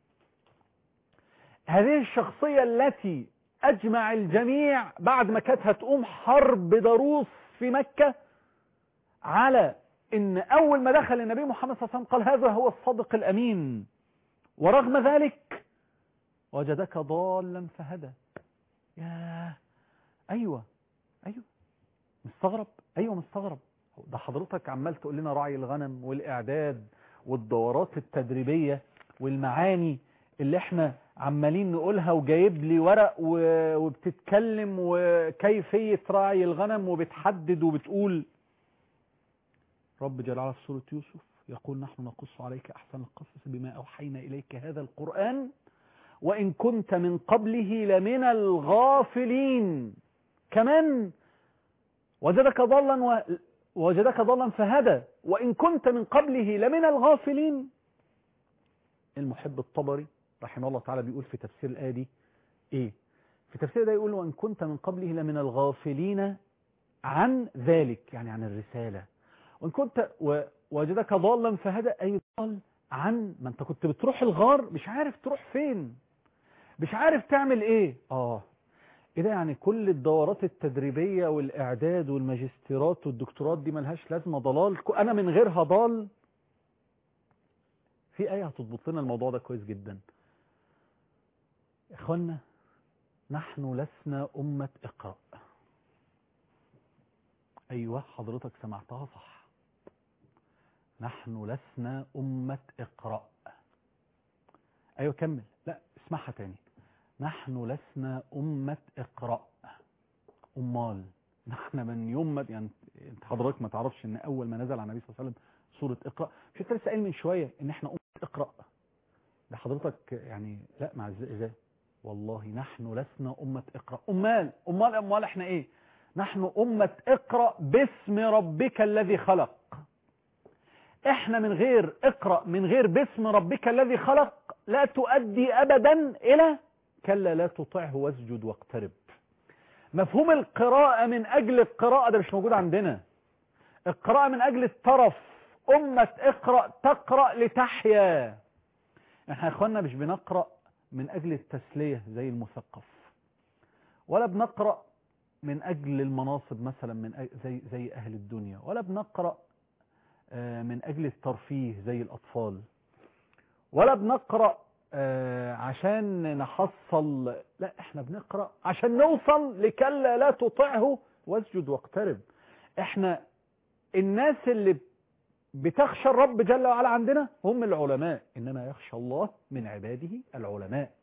هذه الشخصية التي أجمع الجميع بعد ما كانت هتقوم حرب ضروس في مكة على ان اول ما دخل النبي محمد صلى الله عليه وسلم قال هذا هو الصادق الامين ورغم ذلك وجدك ضالا فهدى يا ايوه ايوه مستغرب ايوه مستغرب ده حضرتك عمال تقول لنا رعي الغنم والاعداد والدورات التدريبيه والمعاني اللي احنا عمالين نقولها وجايب لي ورق و- وبتتكلم وكيفية راعي الغنم وبتحدد وبتقول رب جل وعلا في سورة يوسف يقول نحن نقص عليك أحسن القصص بما أوحينا إليك هذا القرآن وإن كنت من قبله لمن الغافلين كمان وجدك ضلا و... وجدك ضلا فهدى وإن كنت من قبله لمن الغافلين المحب الطبري رحمه الله تعالى بيقول في تفسير الآية دي إيه في تفسير ده يقول وإن كنت من قبله لمن الغافلين عن ذلك يعني عن الرسالة وإن كنت و- وجدك ضالا فهدى أي ضال عن ما أنت كنت بتروح الغار مش عارف تروح فين مش عارف تعمل إيه آه إيه ده يعني كل الدورات التدريبية والإعداد والماجستيرات والدكتورات دي ملهاش لازمة ضلال أنا من غيرها ضال في آية هتضبط لنا الموضوع ده كويس جدا إخوانا نحن لسنا أمة اقرأ أيوة حضرتك سمعتها صح نحن لسنا أمة اقرأ أيوة كمل لا اسمعها تاني نحن لسنا أمة اقرأ أمال نحن من يوم ما يعني انت حضرتك ما تعرفش ان اول ما نزل على النبي صلى الله عليه وسلم سورة اقرأ مش انت لسه قايل من شوية ان احنا أمة اقرأ ده حضرتك يعني لا مع ازاي ازاي والله نحن لسنا أمة اقرأ أمال أمال أمال احنا ايه نحن أمة اقرأ باسم ربك الذي خلق احنا من غير اقرأ من غير باسم ربك الذي خلق لا تؤدي أبدا إلى كلا لا تطعه واسجد واقترب مفهوم القراءة من أجل القراءة ده مش موجود عندنا القراءة من أجل الطرف أمة اقرأ تقرأ لتحيا احنا يا اخوانا مش بنقرأ من أجل التسلية زي المثقف ولا بنقرأ من أجل المناصب مثلا من أجل زي, زي أهل الدنيا ولا بنقرأ آه، من أجل الترفيه زي الأطفال ولا بنقرأ آه، عشان نحصل لا احنا بنقرأ عشان نوصل لكلا لا تطعه واسجد واقترب احنا الناس اللي بتخشى الرب جل وعلا عندنا هم العلماء إنما يخشى الله من عباده العلماء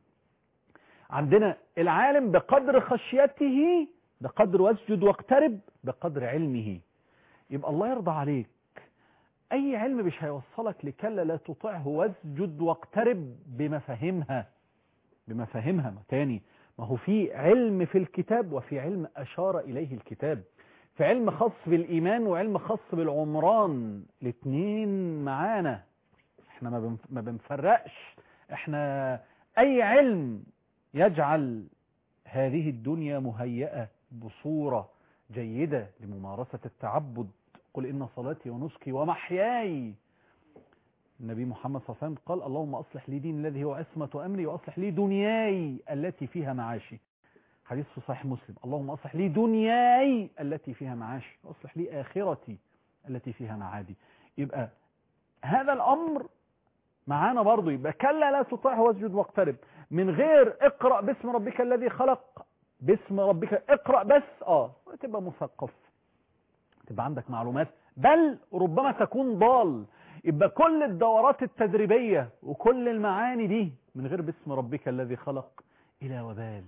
عندنا العالم بقدر خشيته بقدر واسجد واقترب بقدر علمه يبقى الله يرضى عليك أي علم مش هيوصلك لكلا لا تطعه واسجد واقترب بمفاهيمها بمفاهيمها تاني ما هو في علم في الكتاب وفي علم أشار إليه الكتاب في علم خاص بالإيمان وعلم خاص بالعمران الاثنين معانا احنا ما بنف- ما بنفرقش احنا أي علم يجعل هذه الدنيا مهيئة بصورة جيدة لممارسة التعبد قل إن صلاتي ونسكي ومحياي النبي محمد صلى الله عليه وسلم قال اللهم أصلح لي دين الذي هو عصمة أمري وأصلح لي دنياي التي فيها معاشي حديث في صحيح مسلم اللهم أصلح لي دنياي التي فيها معاشي وأصلح لي آخرتي التي فيها معادي يبقى هذا الأمر معانا برضو يبقى كلا لا تطعه واسجد واقترب من غير اقرأ باسم ربك الذي خلق باسم ربك اقرأ بس اه تبقى مثقف تبقى عندك معلومات بل ربما تكون ضال يبقى كل الدورات التدريبية وكل المعاني دي من غير باسم ربك الذي خلق إلى وبال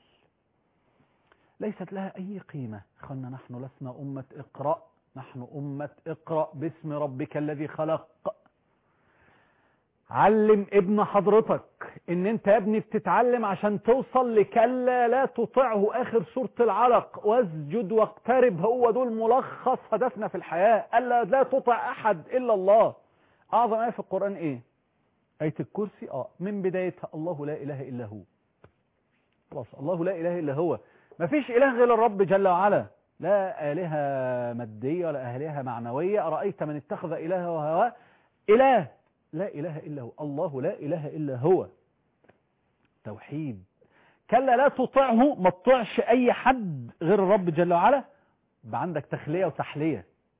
ليست لها أي قيمة خلنا نحن لسنا أمة اقرأ نحن أمة اقرأ باسم ربك الذي خلق علم ابن حضرتك ان انت يا ابني بتتعلم عشان توصل لكلا لا تطعه اخر سورة العلق واسجد واقترب هو دول ملخص هدفنا في الحياة الا لا تطع احد الا الله اعظم ايه في القرآن ايه اية الكرسي اه من بدايتها الله لا اله الا هو خلاص الله لا اله الا هو مفيش اله غير الرب جل وعلا لا آلهة مادية ولا آلهة معنوية أرأيت من اتخذ إلهه هواه إله لا إله إلا هو الله لا إله إلا هو توحيد كلا لا تطعه ما تطعش أي حد غير الرب جل وعلا يبقى عندك تخلية وتحلية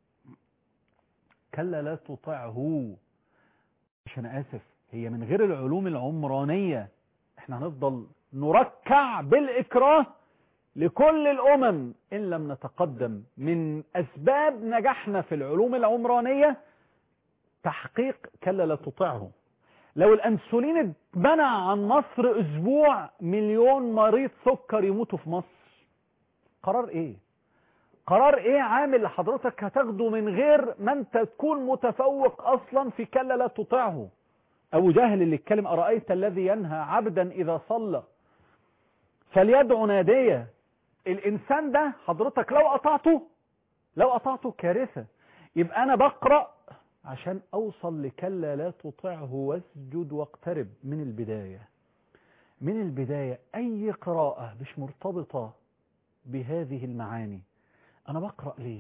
كلا لا تطعه مش أنا آسف هي من غير العلوم العمرانية احنا هنفضل نركع بالإكراه لكل الأمم إن لم نتقدم من أسباب نجاحنا في العلوم العمرانية تحقيق كلا لا تطعه لو الانسولين اتمنع عن مصر اسبوع مليون مريض سكر يموتوا في مصر قرار ايه قرار ايه عامل لحضرتك هتاخده من غير ما انت تكون متفوق اصلا في كلا لا تطيعه ابو جهل اللي اتكلم ارايت الذي ينهى عبدا اذا صلى فليدعو ناديه الانسان ده حضرتك لو قطعته لو قطعته كارثه يبقى انا بقرا عشان اوصل لكلا لا تطعه واسجد واقترب من البدايه من البدايه اي قراءه مش مرتبطه بهذه المعاني انا بقرا ليه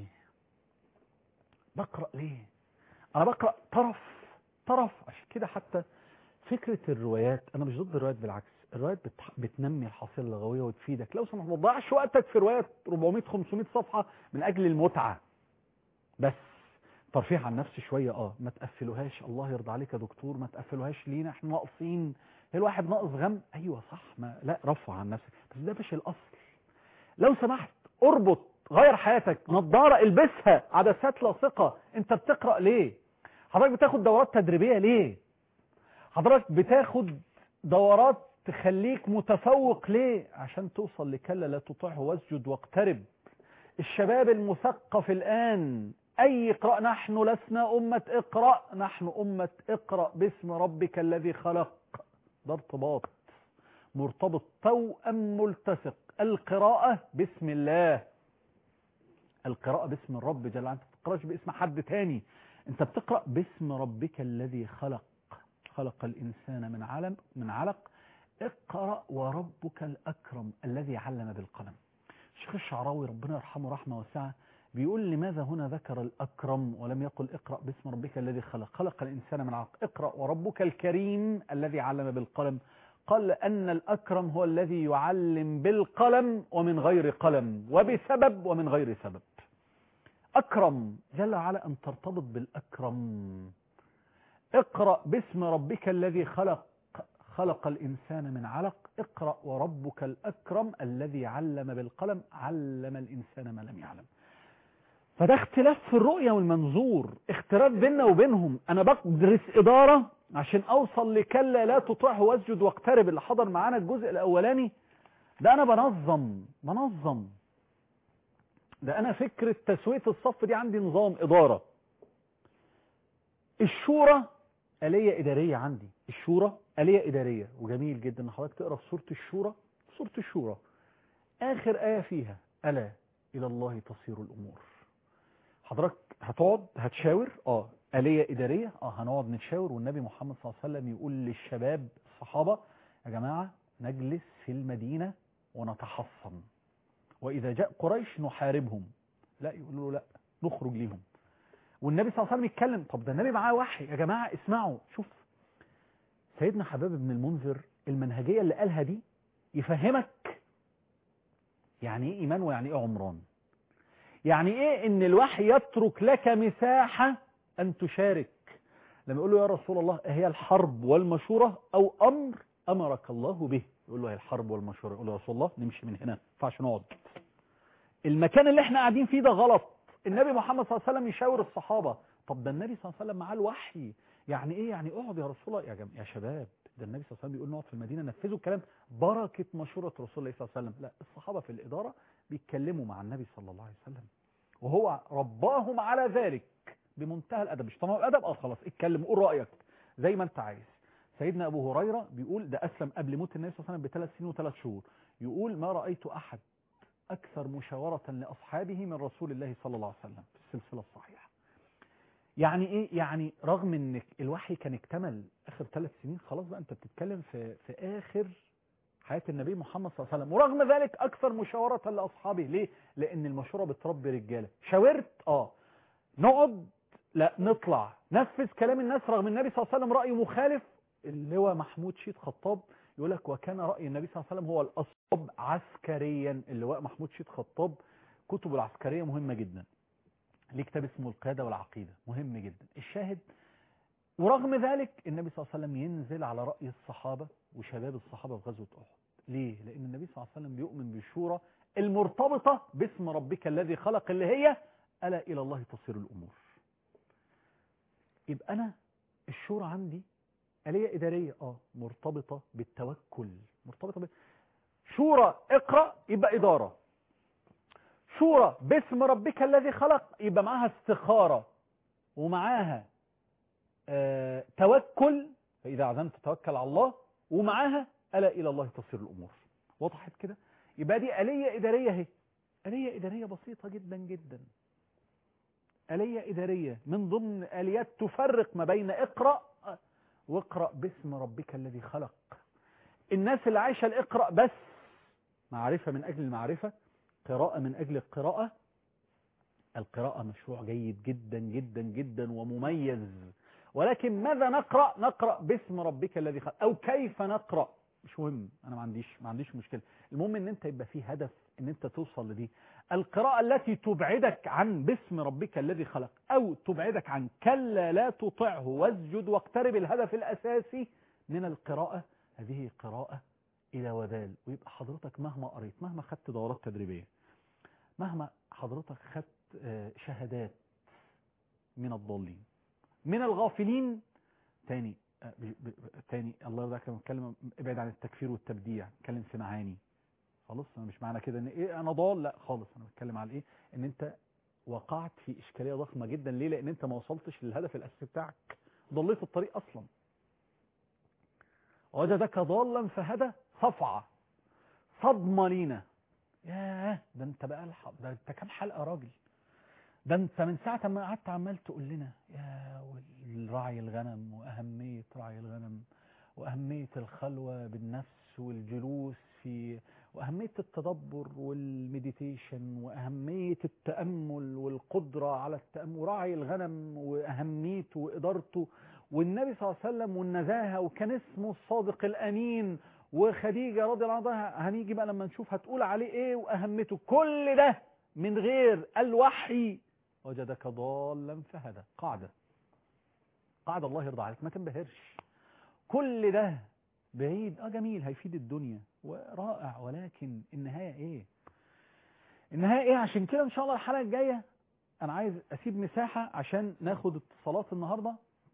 بقرا ليه انا بقرا طرف طرف عشان كده حتى فكره الروايات انا مش ضد الروايات بالعكس الروايات بت... بتنمي الحصيله اللغويه وتفيدك لو سمحت ما تضيعش وقتك في روايات 400 500 صفحه من اجل المتعه بس ترفيه عن نفسي شويه اه ما تقفلوهاش الله يرضى عليك يا دكتور ما تقفلوهاش لينا احنا ناقصين هي الواحد ناقص غم ايوه صح ما لا رفع عن نفسك بس ده مش الاصل لو سمحت اربط غير حياتك نظاره البسها عدسات لاصقه انت بتقرا ليه حضرتك بتاخد دورات تدريبيه ليه حضرتك بتاخد دورات تخليك متفوق ليه عشان توصل لكلا لا تطعه واسجد واقترب الشباب المثقف الآن أي اقرأ نحن لسنا أمة اقرأ نحن أمة اقرأ باسم ربك الذي خلق ده ارتباط مرتبط توأم ملتصق القراءة باسم الله القراءة باسم الرب جل وعلا انت بتقراش باسم حد تاني انت بتقرأ باسم ربك الذي خلق خلق الإنسان من علم من علق اقرأ وربك الأكرم الذي علم بالقلم الشيخ الشعراوي ربنا يرحمه رحمة واسعة بيقول لماذا هنا ذكر الأكرم ولم يقل اقرأ باسم ربك الذي خلق خلق الإنسان من علق اقرأ وربك الكريم الذي علم بالقلم قال أن الأكرم هو الذي يعلم بالقلم ومن غير قلم وبسبب ومن غير سبب أكرم جل وعلا أن ترتبط بالأكرم اقرأ باسم ربك الذي خلق خلق الإنسان من علق اقرأ وربك الأكرم الذي علم بالقلم علم الإنسان ما لم يعلم فده اختلاف في الرؤية والمنظور اختلاف بيننا وبينهم أنا بدرس إدارة عشان أوصل لكلا لا تطعه واسجد واقترب اللي حضر معانا الجزء الأولاني ده أنا بنظم بنظم ده أنا فكرة تسوية الصف دي عندي نظام إدارة الشورى آلية إدارية عندي الشورى آلية إدارية وجميل جدا إن حضرتك تقرأ في سورة الشورى سورة الشورى آخر آية فيها ألا إلى الله تصير الأمور حضرتك هتقعد هتشاور اه آلية إدارية اه هنقعد نتشاور والنبي محمد صلى الله عليه وسلم يقول للشباب الصحابة يا جماعة نجلس في المدينة ونتحصن وإذا جاء قريش نحاربهم لا يقولوا له لا نخرج ليهم والنبي صلى الله عليه وسلم يتكلم طب ده النبي معاه وحي يا جماعة اسمعوا شوف سيدنا حباب بن المنذر المنهجية اللي قالها دي يفهمك يعني ايه ايمان ويعني ايه عمران يعني ايه ان الوحي يترك لك مساحة ان تشارك لما يقول له يا رسول الله هي الحرب والمشورة او امر امرك الله به يقول له هي الحرب والمشورة يقول له يا رسول الله نمشي من هنا ما ينفعش نقعد المكان اللي احنا قاعدين فيه ده غلط النبي محمد صلى الله عليه وسلم يشاور الصحابة طب ده النبي صلى الله عليه وسلم معاه الوحي يعني ايه يعني اقعد يا رسول الله يا, جم... يا شباب ده النبي صلى الله عليه وسلم بيقول نقعد في المدينة نفذوا الكلام بركة مشورة رسول الله صلى الله عليه وسلم لا الصحابة في الإدارة بيتكلموا مع النبي صلى الله عليه وسلم وهو رباهم على ذلك بمنتهى الأدب مش تمام الأدب اه خلاص اتكلم قول رأيك زي ما انت عايز سيدنا أبو هريرة بيقول ده أسلم قبل موت النبي صلى الله عليه وسلم بثلاث سنين وثلاث شهور يقول ما رأيت أحد أكثر مشاورة لأصحابه من رسول الله صلى الله عليه وسلم في السلسلة الصحيحة يعني ايه يعني رغم ان الوحي كان اكتمل اخر ثلاث سنين خلاص بقى انت بتتكلم في في اخر حياة النبي محمد صلى الله عليه وسلم ورغم ذلك اكثر مشاورة لاصحابه ليه لان المشورة بتربي رجالة شاورت اه نقعد لا نطلع نفذ كلام الناس رغم النبي صلى الله عليه وسلم رأيه مخالف اللي هو محمود شيد خطاب يقول لك وكان رأي النبي صلى الله عليه وسلم هو الأصوب عسكريا اللواء محمود شيد خطاب كتب العسكرية مهمة جدا ليه كتاب اسمه القيادة والعقيدة مهم جدا الشاهد ورغم ذلك النبي صلى الله عليه وسلم ينزل على رأي الصحابة وشباب الصحابة في غزوة أحد ليه؟ لأن النبي صلى الله عليه وسلم بيؤمن بالشورى المرتبطة باسم ربك الذي خلق اللي هي ألا إلى الله تصير الأمور يبقى أنا الشورى عندي آلية إدارية اه مرتبطة بالتوكل مرتبطة ب... شورى اقرأ يبقى إدارة شورى باسم ربك الذي خلق يبقى معاها استخارة ومعاها آه توكل فإذا عزمت توكل على الله ومعاها ألا إلى الله تصير الأمور وضحت كده يبقى دي آلية إدارية اهي آلية إدارية بسيطة جدا جدا آلية إدارية من ضمن آليات تفرق ما بين اقرأ واقرأ باسم ربك الذي خلق الناس اللي عايشة الاقرأ بس معرفة من أجل المعرفة قراءة من أجل القراءة القراءة مشروع جيد جدا جدا جدا ومميز ولكن ماذا نقرأ نقرأ باسم ربك الذي خلق أو كيف نقرأ مش مهم أنا ما عنديش ما عنديش مشكلة المهم ان انت يبقى فيه هدف ان انت توصل لدي القراءة التي تبعدك عن باسم ربك الذي خلق او تبعدك عن كلا لا تطعه واسجد واقترب الهدف الاساسي من القراءة هذه قراءة الى وبال ويبقى حضرتك مهما قريت مهما خدت دورات تدريبية مهما حضرتك خدت شهادات من الضالين من الغافلين تاني تاني الله يرضى عنك نتكلم ابعد عن التكفير والتبديع نتكلم في معاني خلاص انا مش معنى كده ان ايه انا ضال لا خالص انا بتكلم على ايه ان انت وقعت في اشكاليه ضخمه جدا ليه لان انت ما وصلتش للهدف الاساسي بتاعك ضليت الطريق اصلا وجدك ضالا فهدى صفعه صدمه لينا ياه ده انت بقى الحق ده انت كام حلقه راجل ده انت من ساعه ما قعدت عمال تقول لنا يا رعي الغنم واهميه رعي الغنم واهميه الخلوه بالنفس والجلوس في وأهمية التدبر والمديتيشن وأهمية التأمل والقدرة على التأمل وراعي الغنم وأهميته وإدارته والنبي صلى الله عليه وسلم والنزاهة وكان اسمه الصادق الأمين وخديجة رضي الله عنها هنيجي بقى لما نشوف هتقول عليه إيه وأهمته كل ده من غير الوحي وجدك ضالا فهدى قاعدة قاعدة الله يرضى عليك ما تنبهرش كل ده بعيد اه جميل هيفيد الدنيا ورائع ولكن النهاية ايه النهاية ايه عشان كده ان شاء الله الحلقة الجاية انا عايز اسيب مساحة عشان ناخد اتصالات النهاردة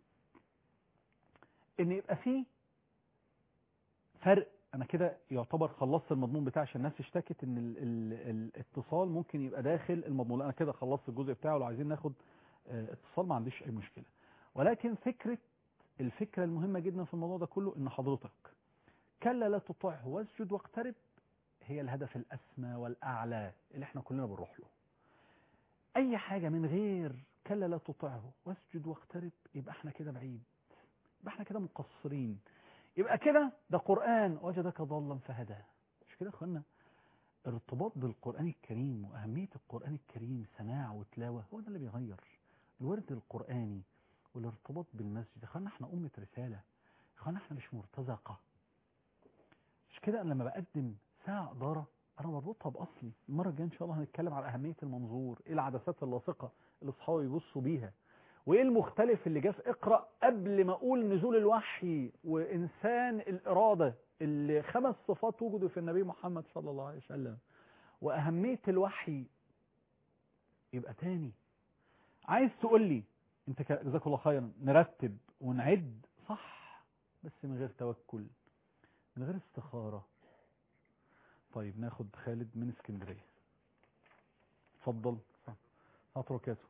ان يبقى فيه فرق انا كده يعتبر خلصت المضمون بتاعي عشان الناس اشتكت ان ال ال الاتصال ممكن يبقى داخل المضمون انا كده خلصت الجزء بتاعه لو عايزين ناخد اه اتصال ما عنديش اي مشكلة ولكن فكرة الفكرة المهمة جدا في الموضوع ده كله ان حضرتك كلا لا تطعه واسجد واقترب هي الهدف الأسمى والأعلى اللي احنا كلنا بنروح له أي حاجة من غير كلا لا تطعه واسجد واقترب يبقى احنا كده بعيد يبقى احنا كده مقصرين يبقى كده ده قرآن وجدك ضالا فهدى مش كده اخوانا ارتباط بالقرآن الكريم وأهمية القرآن الكريم سماع وتلاوة هو ده اللي بيغير الورد القرآني والارتباط بالمسجد اخوانا احنا أمة رسالة اخوانا احنا مش مرتزقة مش كده انا لما بقدم ساعة إدارة أنا بربطها بأصلي المرة الجاية إن شاء الله هنتكلم على أهمية المنظور إيه العدسات اللاصقة اللي أصحابي يبصوا بيها وإيه المختلف اللي جه في اقرأ قبل ما أقول نزول الوحي وإنسان الإرادة اللي خمس صفات وجدوا في النبي محمد صلى الله عليه وسلم وأهمية الوحي يبقى تاني عايز تقول لي انت جزاك الله خيرا نرتب ونعد صح بس من غير توكل من غير استخارة طيب ناخد خالد من اسكندرية اتفضل هتركاته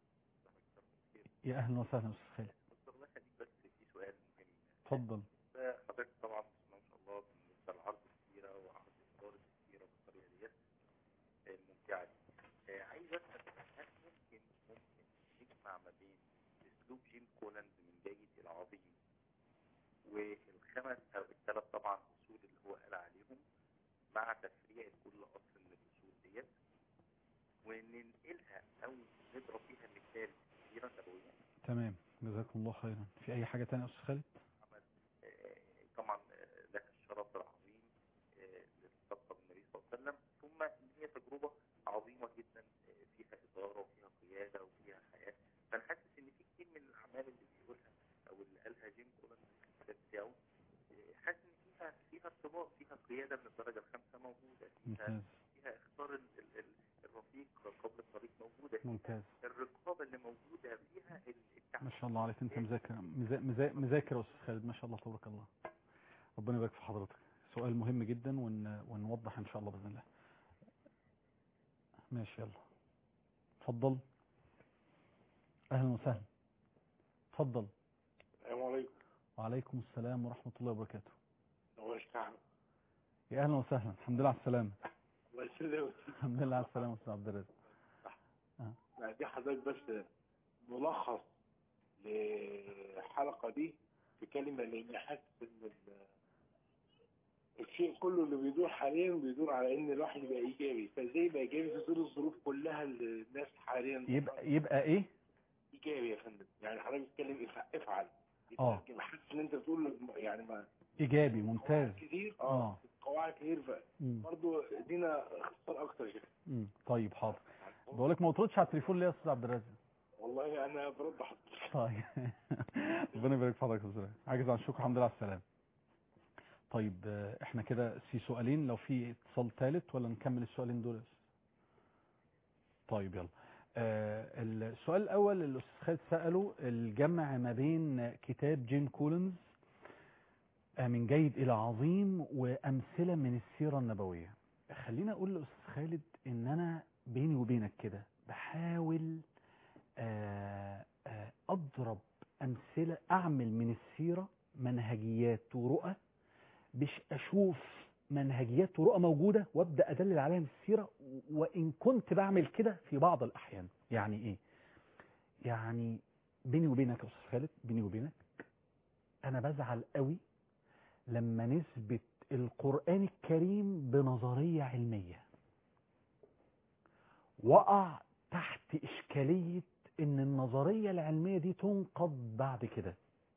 يا اهلا وسهلا استاذ خالد الله يخليك بس في سؤال مهم اتفضل حضرتك طبعا ما شاء الله بالنسبه لعرض السيره وعرض اداره السيره بالطريقه ديت الممتعه دي عايز اسال هل ممكن ممكن نجمع ما بين اسلوب جيم كولاند من جيد الى عظيم والخمس او الثلاث طبعا اصول اللي هو قال عليهم مع تفريع كل اصل من الاصول ديت وننقلها او نضرب فيها مثال سيره نبويه تمام جزاكم الله خيرا في اي حاجة تانية يا استاذ خالد عمل طبعا لك الشرف العظيم للصدقة بالنبي صلى الله عليه وسلم ثم ان هي تجربة عظيمة جدا فيها إدارة وفيها قيادة وفيها حياة فأنا حاسس إن في كتير من الأعمال اللي بيقولها أو اللي قالها جيم كولان في الكتاب بتاعه حاسس إن فيها فيها ارتباط فيها قيادة من الدرجة الخامسة موجودة فيها ممتاز فيها اختار ال- ال- ال- الرفيق قبل الطريق موجودة فيها ممتاز الرقابة اللي موجودة فيها ال- ما شاء الله الله عليك انت مذاكر مذا- مذا- مذاكر يا استاذ خالد ما شاء الله تبارك الله ربنا يبارك في حضرتك سؤال مهم جدا ون... ونوضح ان شاء الله باذن الله ماشي يلا اتفضل اهلا وسهلا اتفضل السلام عليكم وعليكم السلام ورحمه الله وبركاته الله يستعمل يا اهلا وسهلا الحمد لله على السلامه الله يسلمك الحمد لله على السلامه استاذ عبد الرازق دي حضرتك بس ملخص للحلقة دي في كلمة لأن حاسس إن ال- الشيء كله اللي بيدور حاليا بيدور على إن الواحد يبقى إيجابي فإزاي يبقى إيجابي في ظل الظروف كلها اللي الناس حاليا يبقى يبقى ايه إيجابي يا فندم يعني حضرتك بتتكلم إف- افعل آه. يبقى حاسس إن أنت بتقول يعني ما ايجابي ممتاز قواعد كتير آه. اه قواعد كتير مم. برضه ادينا اختصار أكتر كده مم. طيب حاضر بقول لك ما وصلتش على التليفون ليه يا استاذ عبد الرازق والله أنا برد حضرتك طيب ربنا يبارك في حضرتك يا استاذ عاجز عن الشكر الحمد لله على السلامه طيب آه، احنا كده في سؤالين لو في اتصال ثالث ولا نكمل السؤالين دول طيب يلا آه، السؤال الاول اللي الاستاذ خالد ساله الجمع ما بين كتاب جيم كولينز آه، من جيد الى عظيم وامثله من السيره النبويه خلينا اقول لاستاذ خالد ان انا بيني وبينك كده بحاول آه، آه، اضرب امثله اعمل من السيره منهجيات ورؤى مش اشوف منهجيات ورؤى موجوده وابدا ادلل عليها من السيره وان كنت بعمل كده في بعض الاحيان يعني ايه يعني بيني وبينك يا استاذ خالد بيني وبينك انا بزعل قوي لما نثبت القران الكريم بنظريه علميه وقع تحت اشكاليه ان النظريه العلميه دي تنقض بعد كده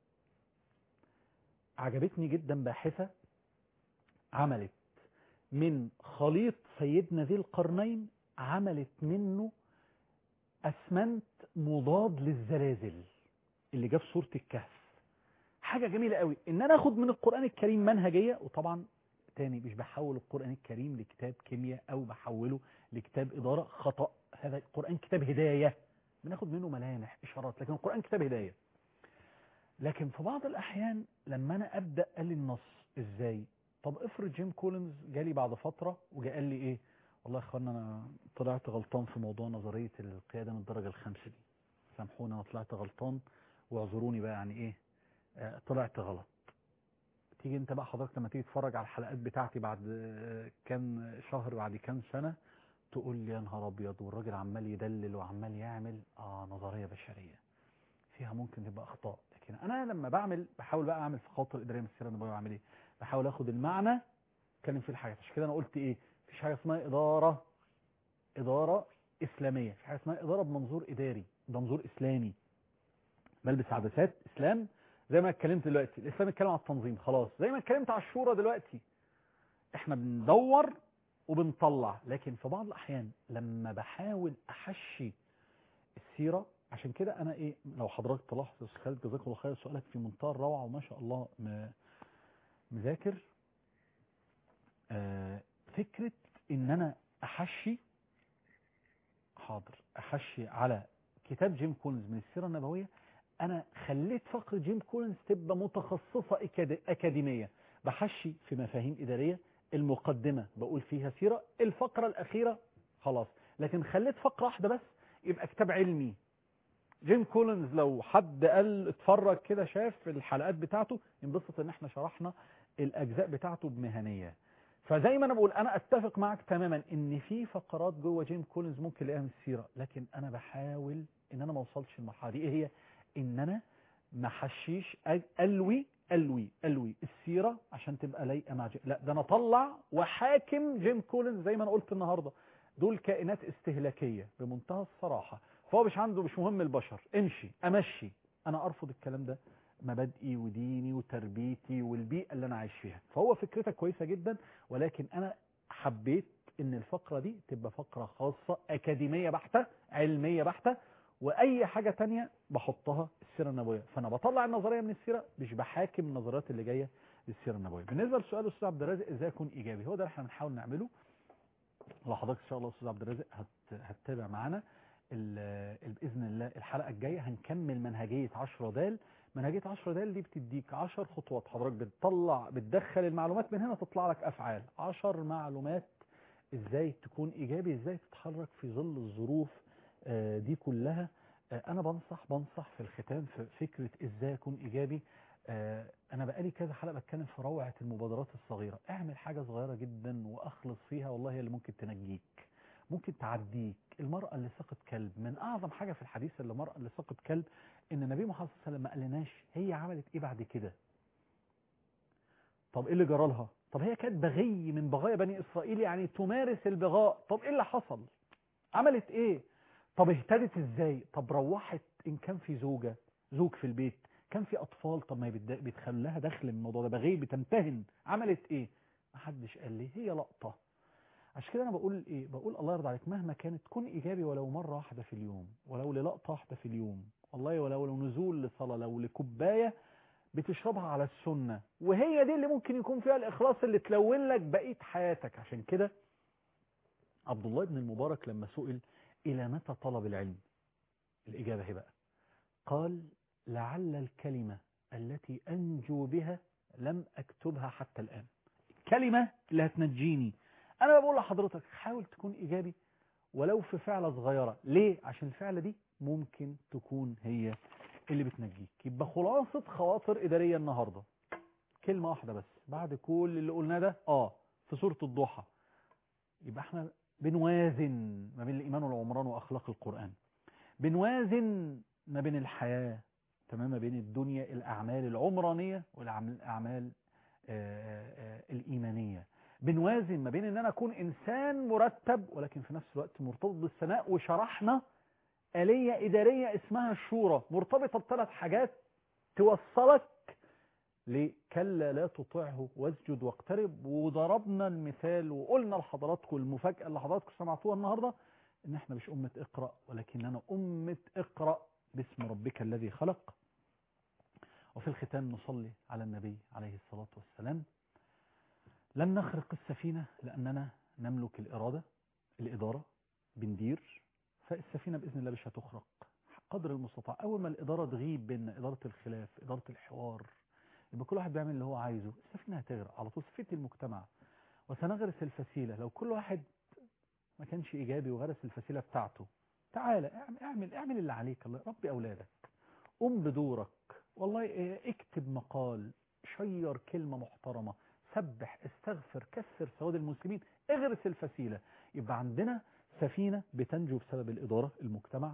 عجبتني جدا باحثه عملت من خليط سيدنا ذي القرنين عملت منه اسمنت مضاد للزلازل اللي جاب سوره الكهف حاجه جميله قوي ان انا اخد من القران الكريم منهجيه وطبعا تاني مش بحول القران الكريم لكتاب كيمياء او بحوله لكتاب اداره خطا هذا القران كتاب هدايه بناخد منه ملامح اشارات لكن القران كتاب هدايه لكن في بعض الاحيان لما انا ابدا قال لي النص ازاي طب افرض جيم كولينز جالي بعد فتره وجا قال لي ايه والله يا اخوانا انا طلعت غلطان في موضوع نظريه القياده من الدرجه الخامسه دي سامحوني انا طلعت غلطان واعذروني بقى يعني ايه آه طلعت غلط تيجي انت بقى حضرتك لما تيجي تتفرج على الحلقات بتاعتي بعد آه، كام شهر بعد كام سنه تقول لي يا نهار ابيض والراجل عمال يدلل وعمال يعمل اه نظريه بشريه فيها ممكن تبقى اخطاء لكن انا لما بعمل بحاول بقى اعمل في خاطر الاداريه من السيره النبويه بعمل ايه بحاول اخد المعنى اتكلم فيه الحاجات عشان كده انا قلت ايه مفيش حاجه اسمها اداره اداره اسلاميه في حاجه اسمها اداره بمنظور اداري بمنظور اسلامي بلبس عدسات اسلام زي ما اتكلمت دلوقتي الاسلام اتكلم على التنظيم خلاص زي ما اتكلمت على الشورى دلوقتي احنا بندور وبنطلع لكن في بعض الاحيان لما بحاول احشي السيره عشان كده انا ايه لو حضرتك تلاحظ يا استاذ خالد جزاك الله خير سؤالك في منتهى الروعه وما شاء الله م- مذاكر آه فكره ان انا احشي حاضر احشي على كتاب جيم كولينز من السيره النبويه انا خليت فقره جيم كولينز تبقى متخصصه أكاد- اكاديميه بحشي في مفاهيم اداريه المقدمه بقول فيها سيره الفقره الاخيره خلاص لكن خليت فقره واحده بس يبقى كتاب علمي جيم كولينز لو حد قال اتفرج كده شاف الحلقات بتاعته ينبسط ان احنا شرحنا الاجزاء بتاعته بمهنيه فزي ما انا بقول انا اتفق معك تماما ان في فقرات جوه جيم كولينز ممكن الاقيها من السيره لكن انا بحاول ان انا ما اوصلش المرحله دي ايه هي ان انا ما حشيش أج- الوي الوي الوي السيره عشان تبقى لايقه مع جيم لا ده انا اطلع وحاكم جيم كولينز زي ما انا قلت النهارده دول كائنات استهلاكيه بمنتهى الصراحه فهو مش عنده مش مهم البشر امشي امشي انا ارفض الكلام ده مبادئي وديني وتربيتي والبيئه اللي انا عايش فيها فهو فكرتك كويسه جدا ولكن انا حبيت ان الفقره دي تبقى فقره خاصه اكاديميه بحته علميه بحته واي حاجه تانية بحطها السيره النبويه فانا بطلع النظريه من السيره مش بحاكم النظريات اللي جايه للسيره النبويه بالنسبه لسؤال الاستاذ عبد الرازق ازاي اكون ايجابي هو ده اللي احنا بنحاول نعمله لو حضرتك ان شاء الله استاذ عبد الرازق هت... هتتابع معانا ال- ال- بإذن الله الحلقة الجاية هنكمل منهجية 10 دال منهجية 10 دال دي بتديك 10 خطوات حضرتك بتطلع بتدخل المعلومات من هنا تطلع لك أفعال 10 معلومات ازاي تكون ايجابي ازاي تتحرك في ظل الظروف آه، دي كلها آه، انا بنصح بنصح في الختام في فكرة ازاي اكون ايجابي آه، انا بقالي كذا حلقة بتكلم في روعة المبادرات الصغيرة اعمل حاجة صغيرة جدا واخلص فيها والله هي اللي ممكن تنجيك ممكن تعديك المرأة اللي سقط كلب من اعظم حاجة في الحديث اللي المرأة اللي سقط كلب ان النبي محمد صلى الله عليه وسلم ما قالناش هي عملت ايه بعد كده طب ايه اللي جرى لها طب هي كانت بغي من بغايا بني اسرائيل يعني تمارس البغاء طب ايه اللي حصل عملت ايه طب اهتدت ازاي طب روحت ان كان في زوجة زوج في البيت كان في اطفال طب ما بيتد- بيدخل لها دخل من الموضوع ده بغي بتمتهن عملت ايه محدش قال لي هي لقطة عشان كده انا بقول ايه بقول الله يرضى عليك مهما كانت كن ايجابي ولو مرة واحدة في اليوم ولو للقطة واحدة في اليوم والله ولو لو نزول لصلاة لو لكوباية بتشربها على السنة وهي دي اللي ممكن يكون فيها الإخلاص اللي تلون لك بقية حياتك عشان كده عبد الله بن المبارك لما سئل إلى متى طلب العلم الإجابة هي بقى قال لعل الكلمة التي أنجو بها لم أكتبها حتى الآن كلمة اللي هتنجيني أنا بقول لحضرتك حاول تكون إيجابي ولو في فعلة صغيرة ليه؟ عشان الفعلة دي ممكن تكون هي اللي بتنجيك يبقى خلاصة خواطر إدارية النهاردة كلمة واحدة بس بعد كل اللي قلناه ده آه في سورة الضحى يبقى احنا بنوازن ما بين الإيمان والعمران وأخلاق القرآن بنوازن ما بين الحياة تمام ما بين الدنيا الأعمال العمرانية والأعمال الإيمانية بنوازن ما بين ان انا اكون انسان مرتب ولكن في نفس الوقت مرتبط بالسماء وشرحنا آلية إدارية اسمها الشورى مرتبطة بثلاث حاجات توصلك لكلا لا تطعه واسجد واقترب وضربنا المثال وقلنا لحضراتكم المفاجأة اللي حضراتكم سمعتوها النهاردة ان احنا مش أمة اقرأ ولكننا أمة اقرأ باسم ربك الذي خلق وفي الختام نصلي على النبي عليه الصلاة والسلام لن نخرق السفينة لأننا نملك الإرادة الإدارة بندير فالسفينة بإذن الله مش هتخرق قدر المستطاع أول ما الإدارة تغيب بين إدارة الخلاف إدارة الحوار يبقى كل واحد بيعمل اللي هو عايزه السفينة هتغرق على طول سفينة المجتمع وسنغرس الفسيلة لو كل واحد ما كانش إيجابي وغرس الفسيلة بتاعته تعالى اعمل اعمل, اعمل اللي عليك الله ربي أولادك قم بدورك والله اكتب مقال شير كلمة محترمة سبح استغفر كسر سواد المسلمين اغرس الفسيلة يبقى عندنا سفينة بتنجو بسبب الإدارة المجتمع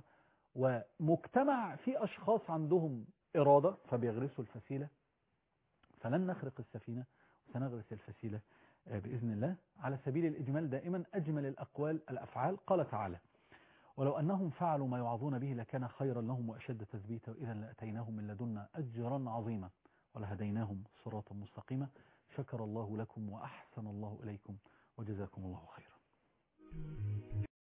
ومجتمع في أشخاص عندهم إرادة فبيغرسوا الفسيلة فلن نخرق السفينة وسنغرس الفسيلة بإذن الله على سبيل الإجمال دائما أجمل الأقوال الأفعال قال تعالى ولو أنهم فعلوا ما يوعظون به لكان خيرا لهم وأشد تثبيتا وإذا لأتيناهم من لدنا أجرا عظيما ولهديناهم صراطا مستقيما شكر الله لكم وأحسن الله إليكم وجزاكم الله خيرا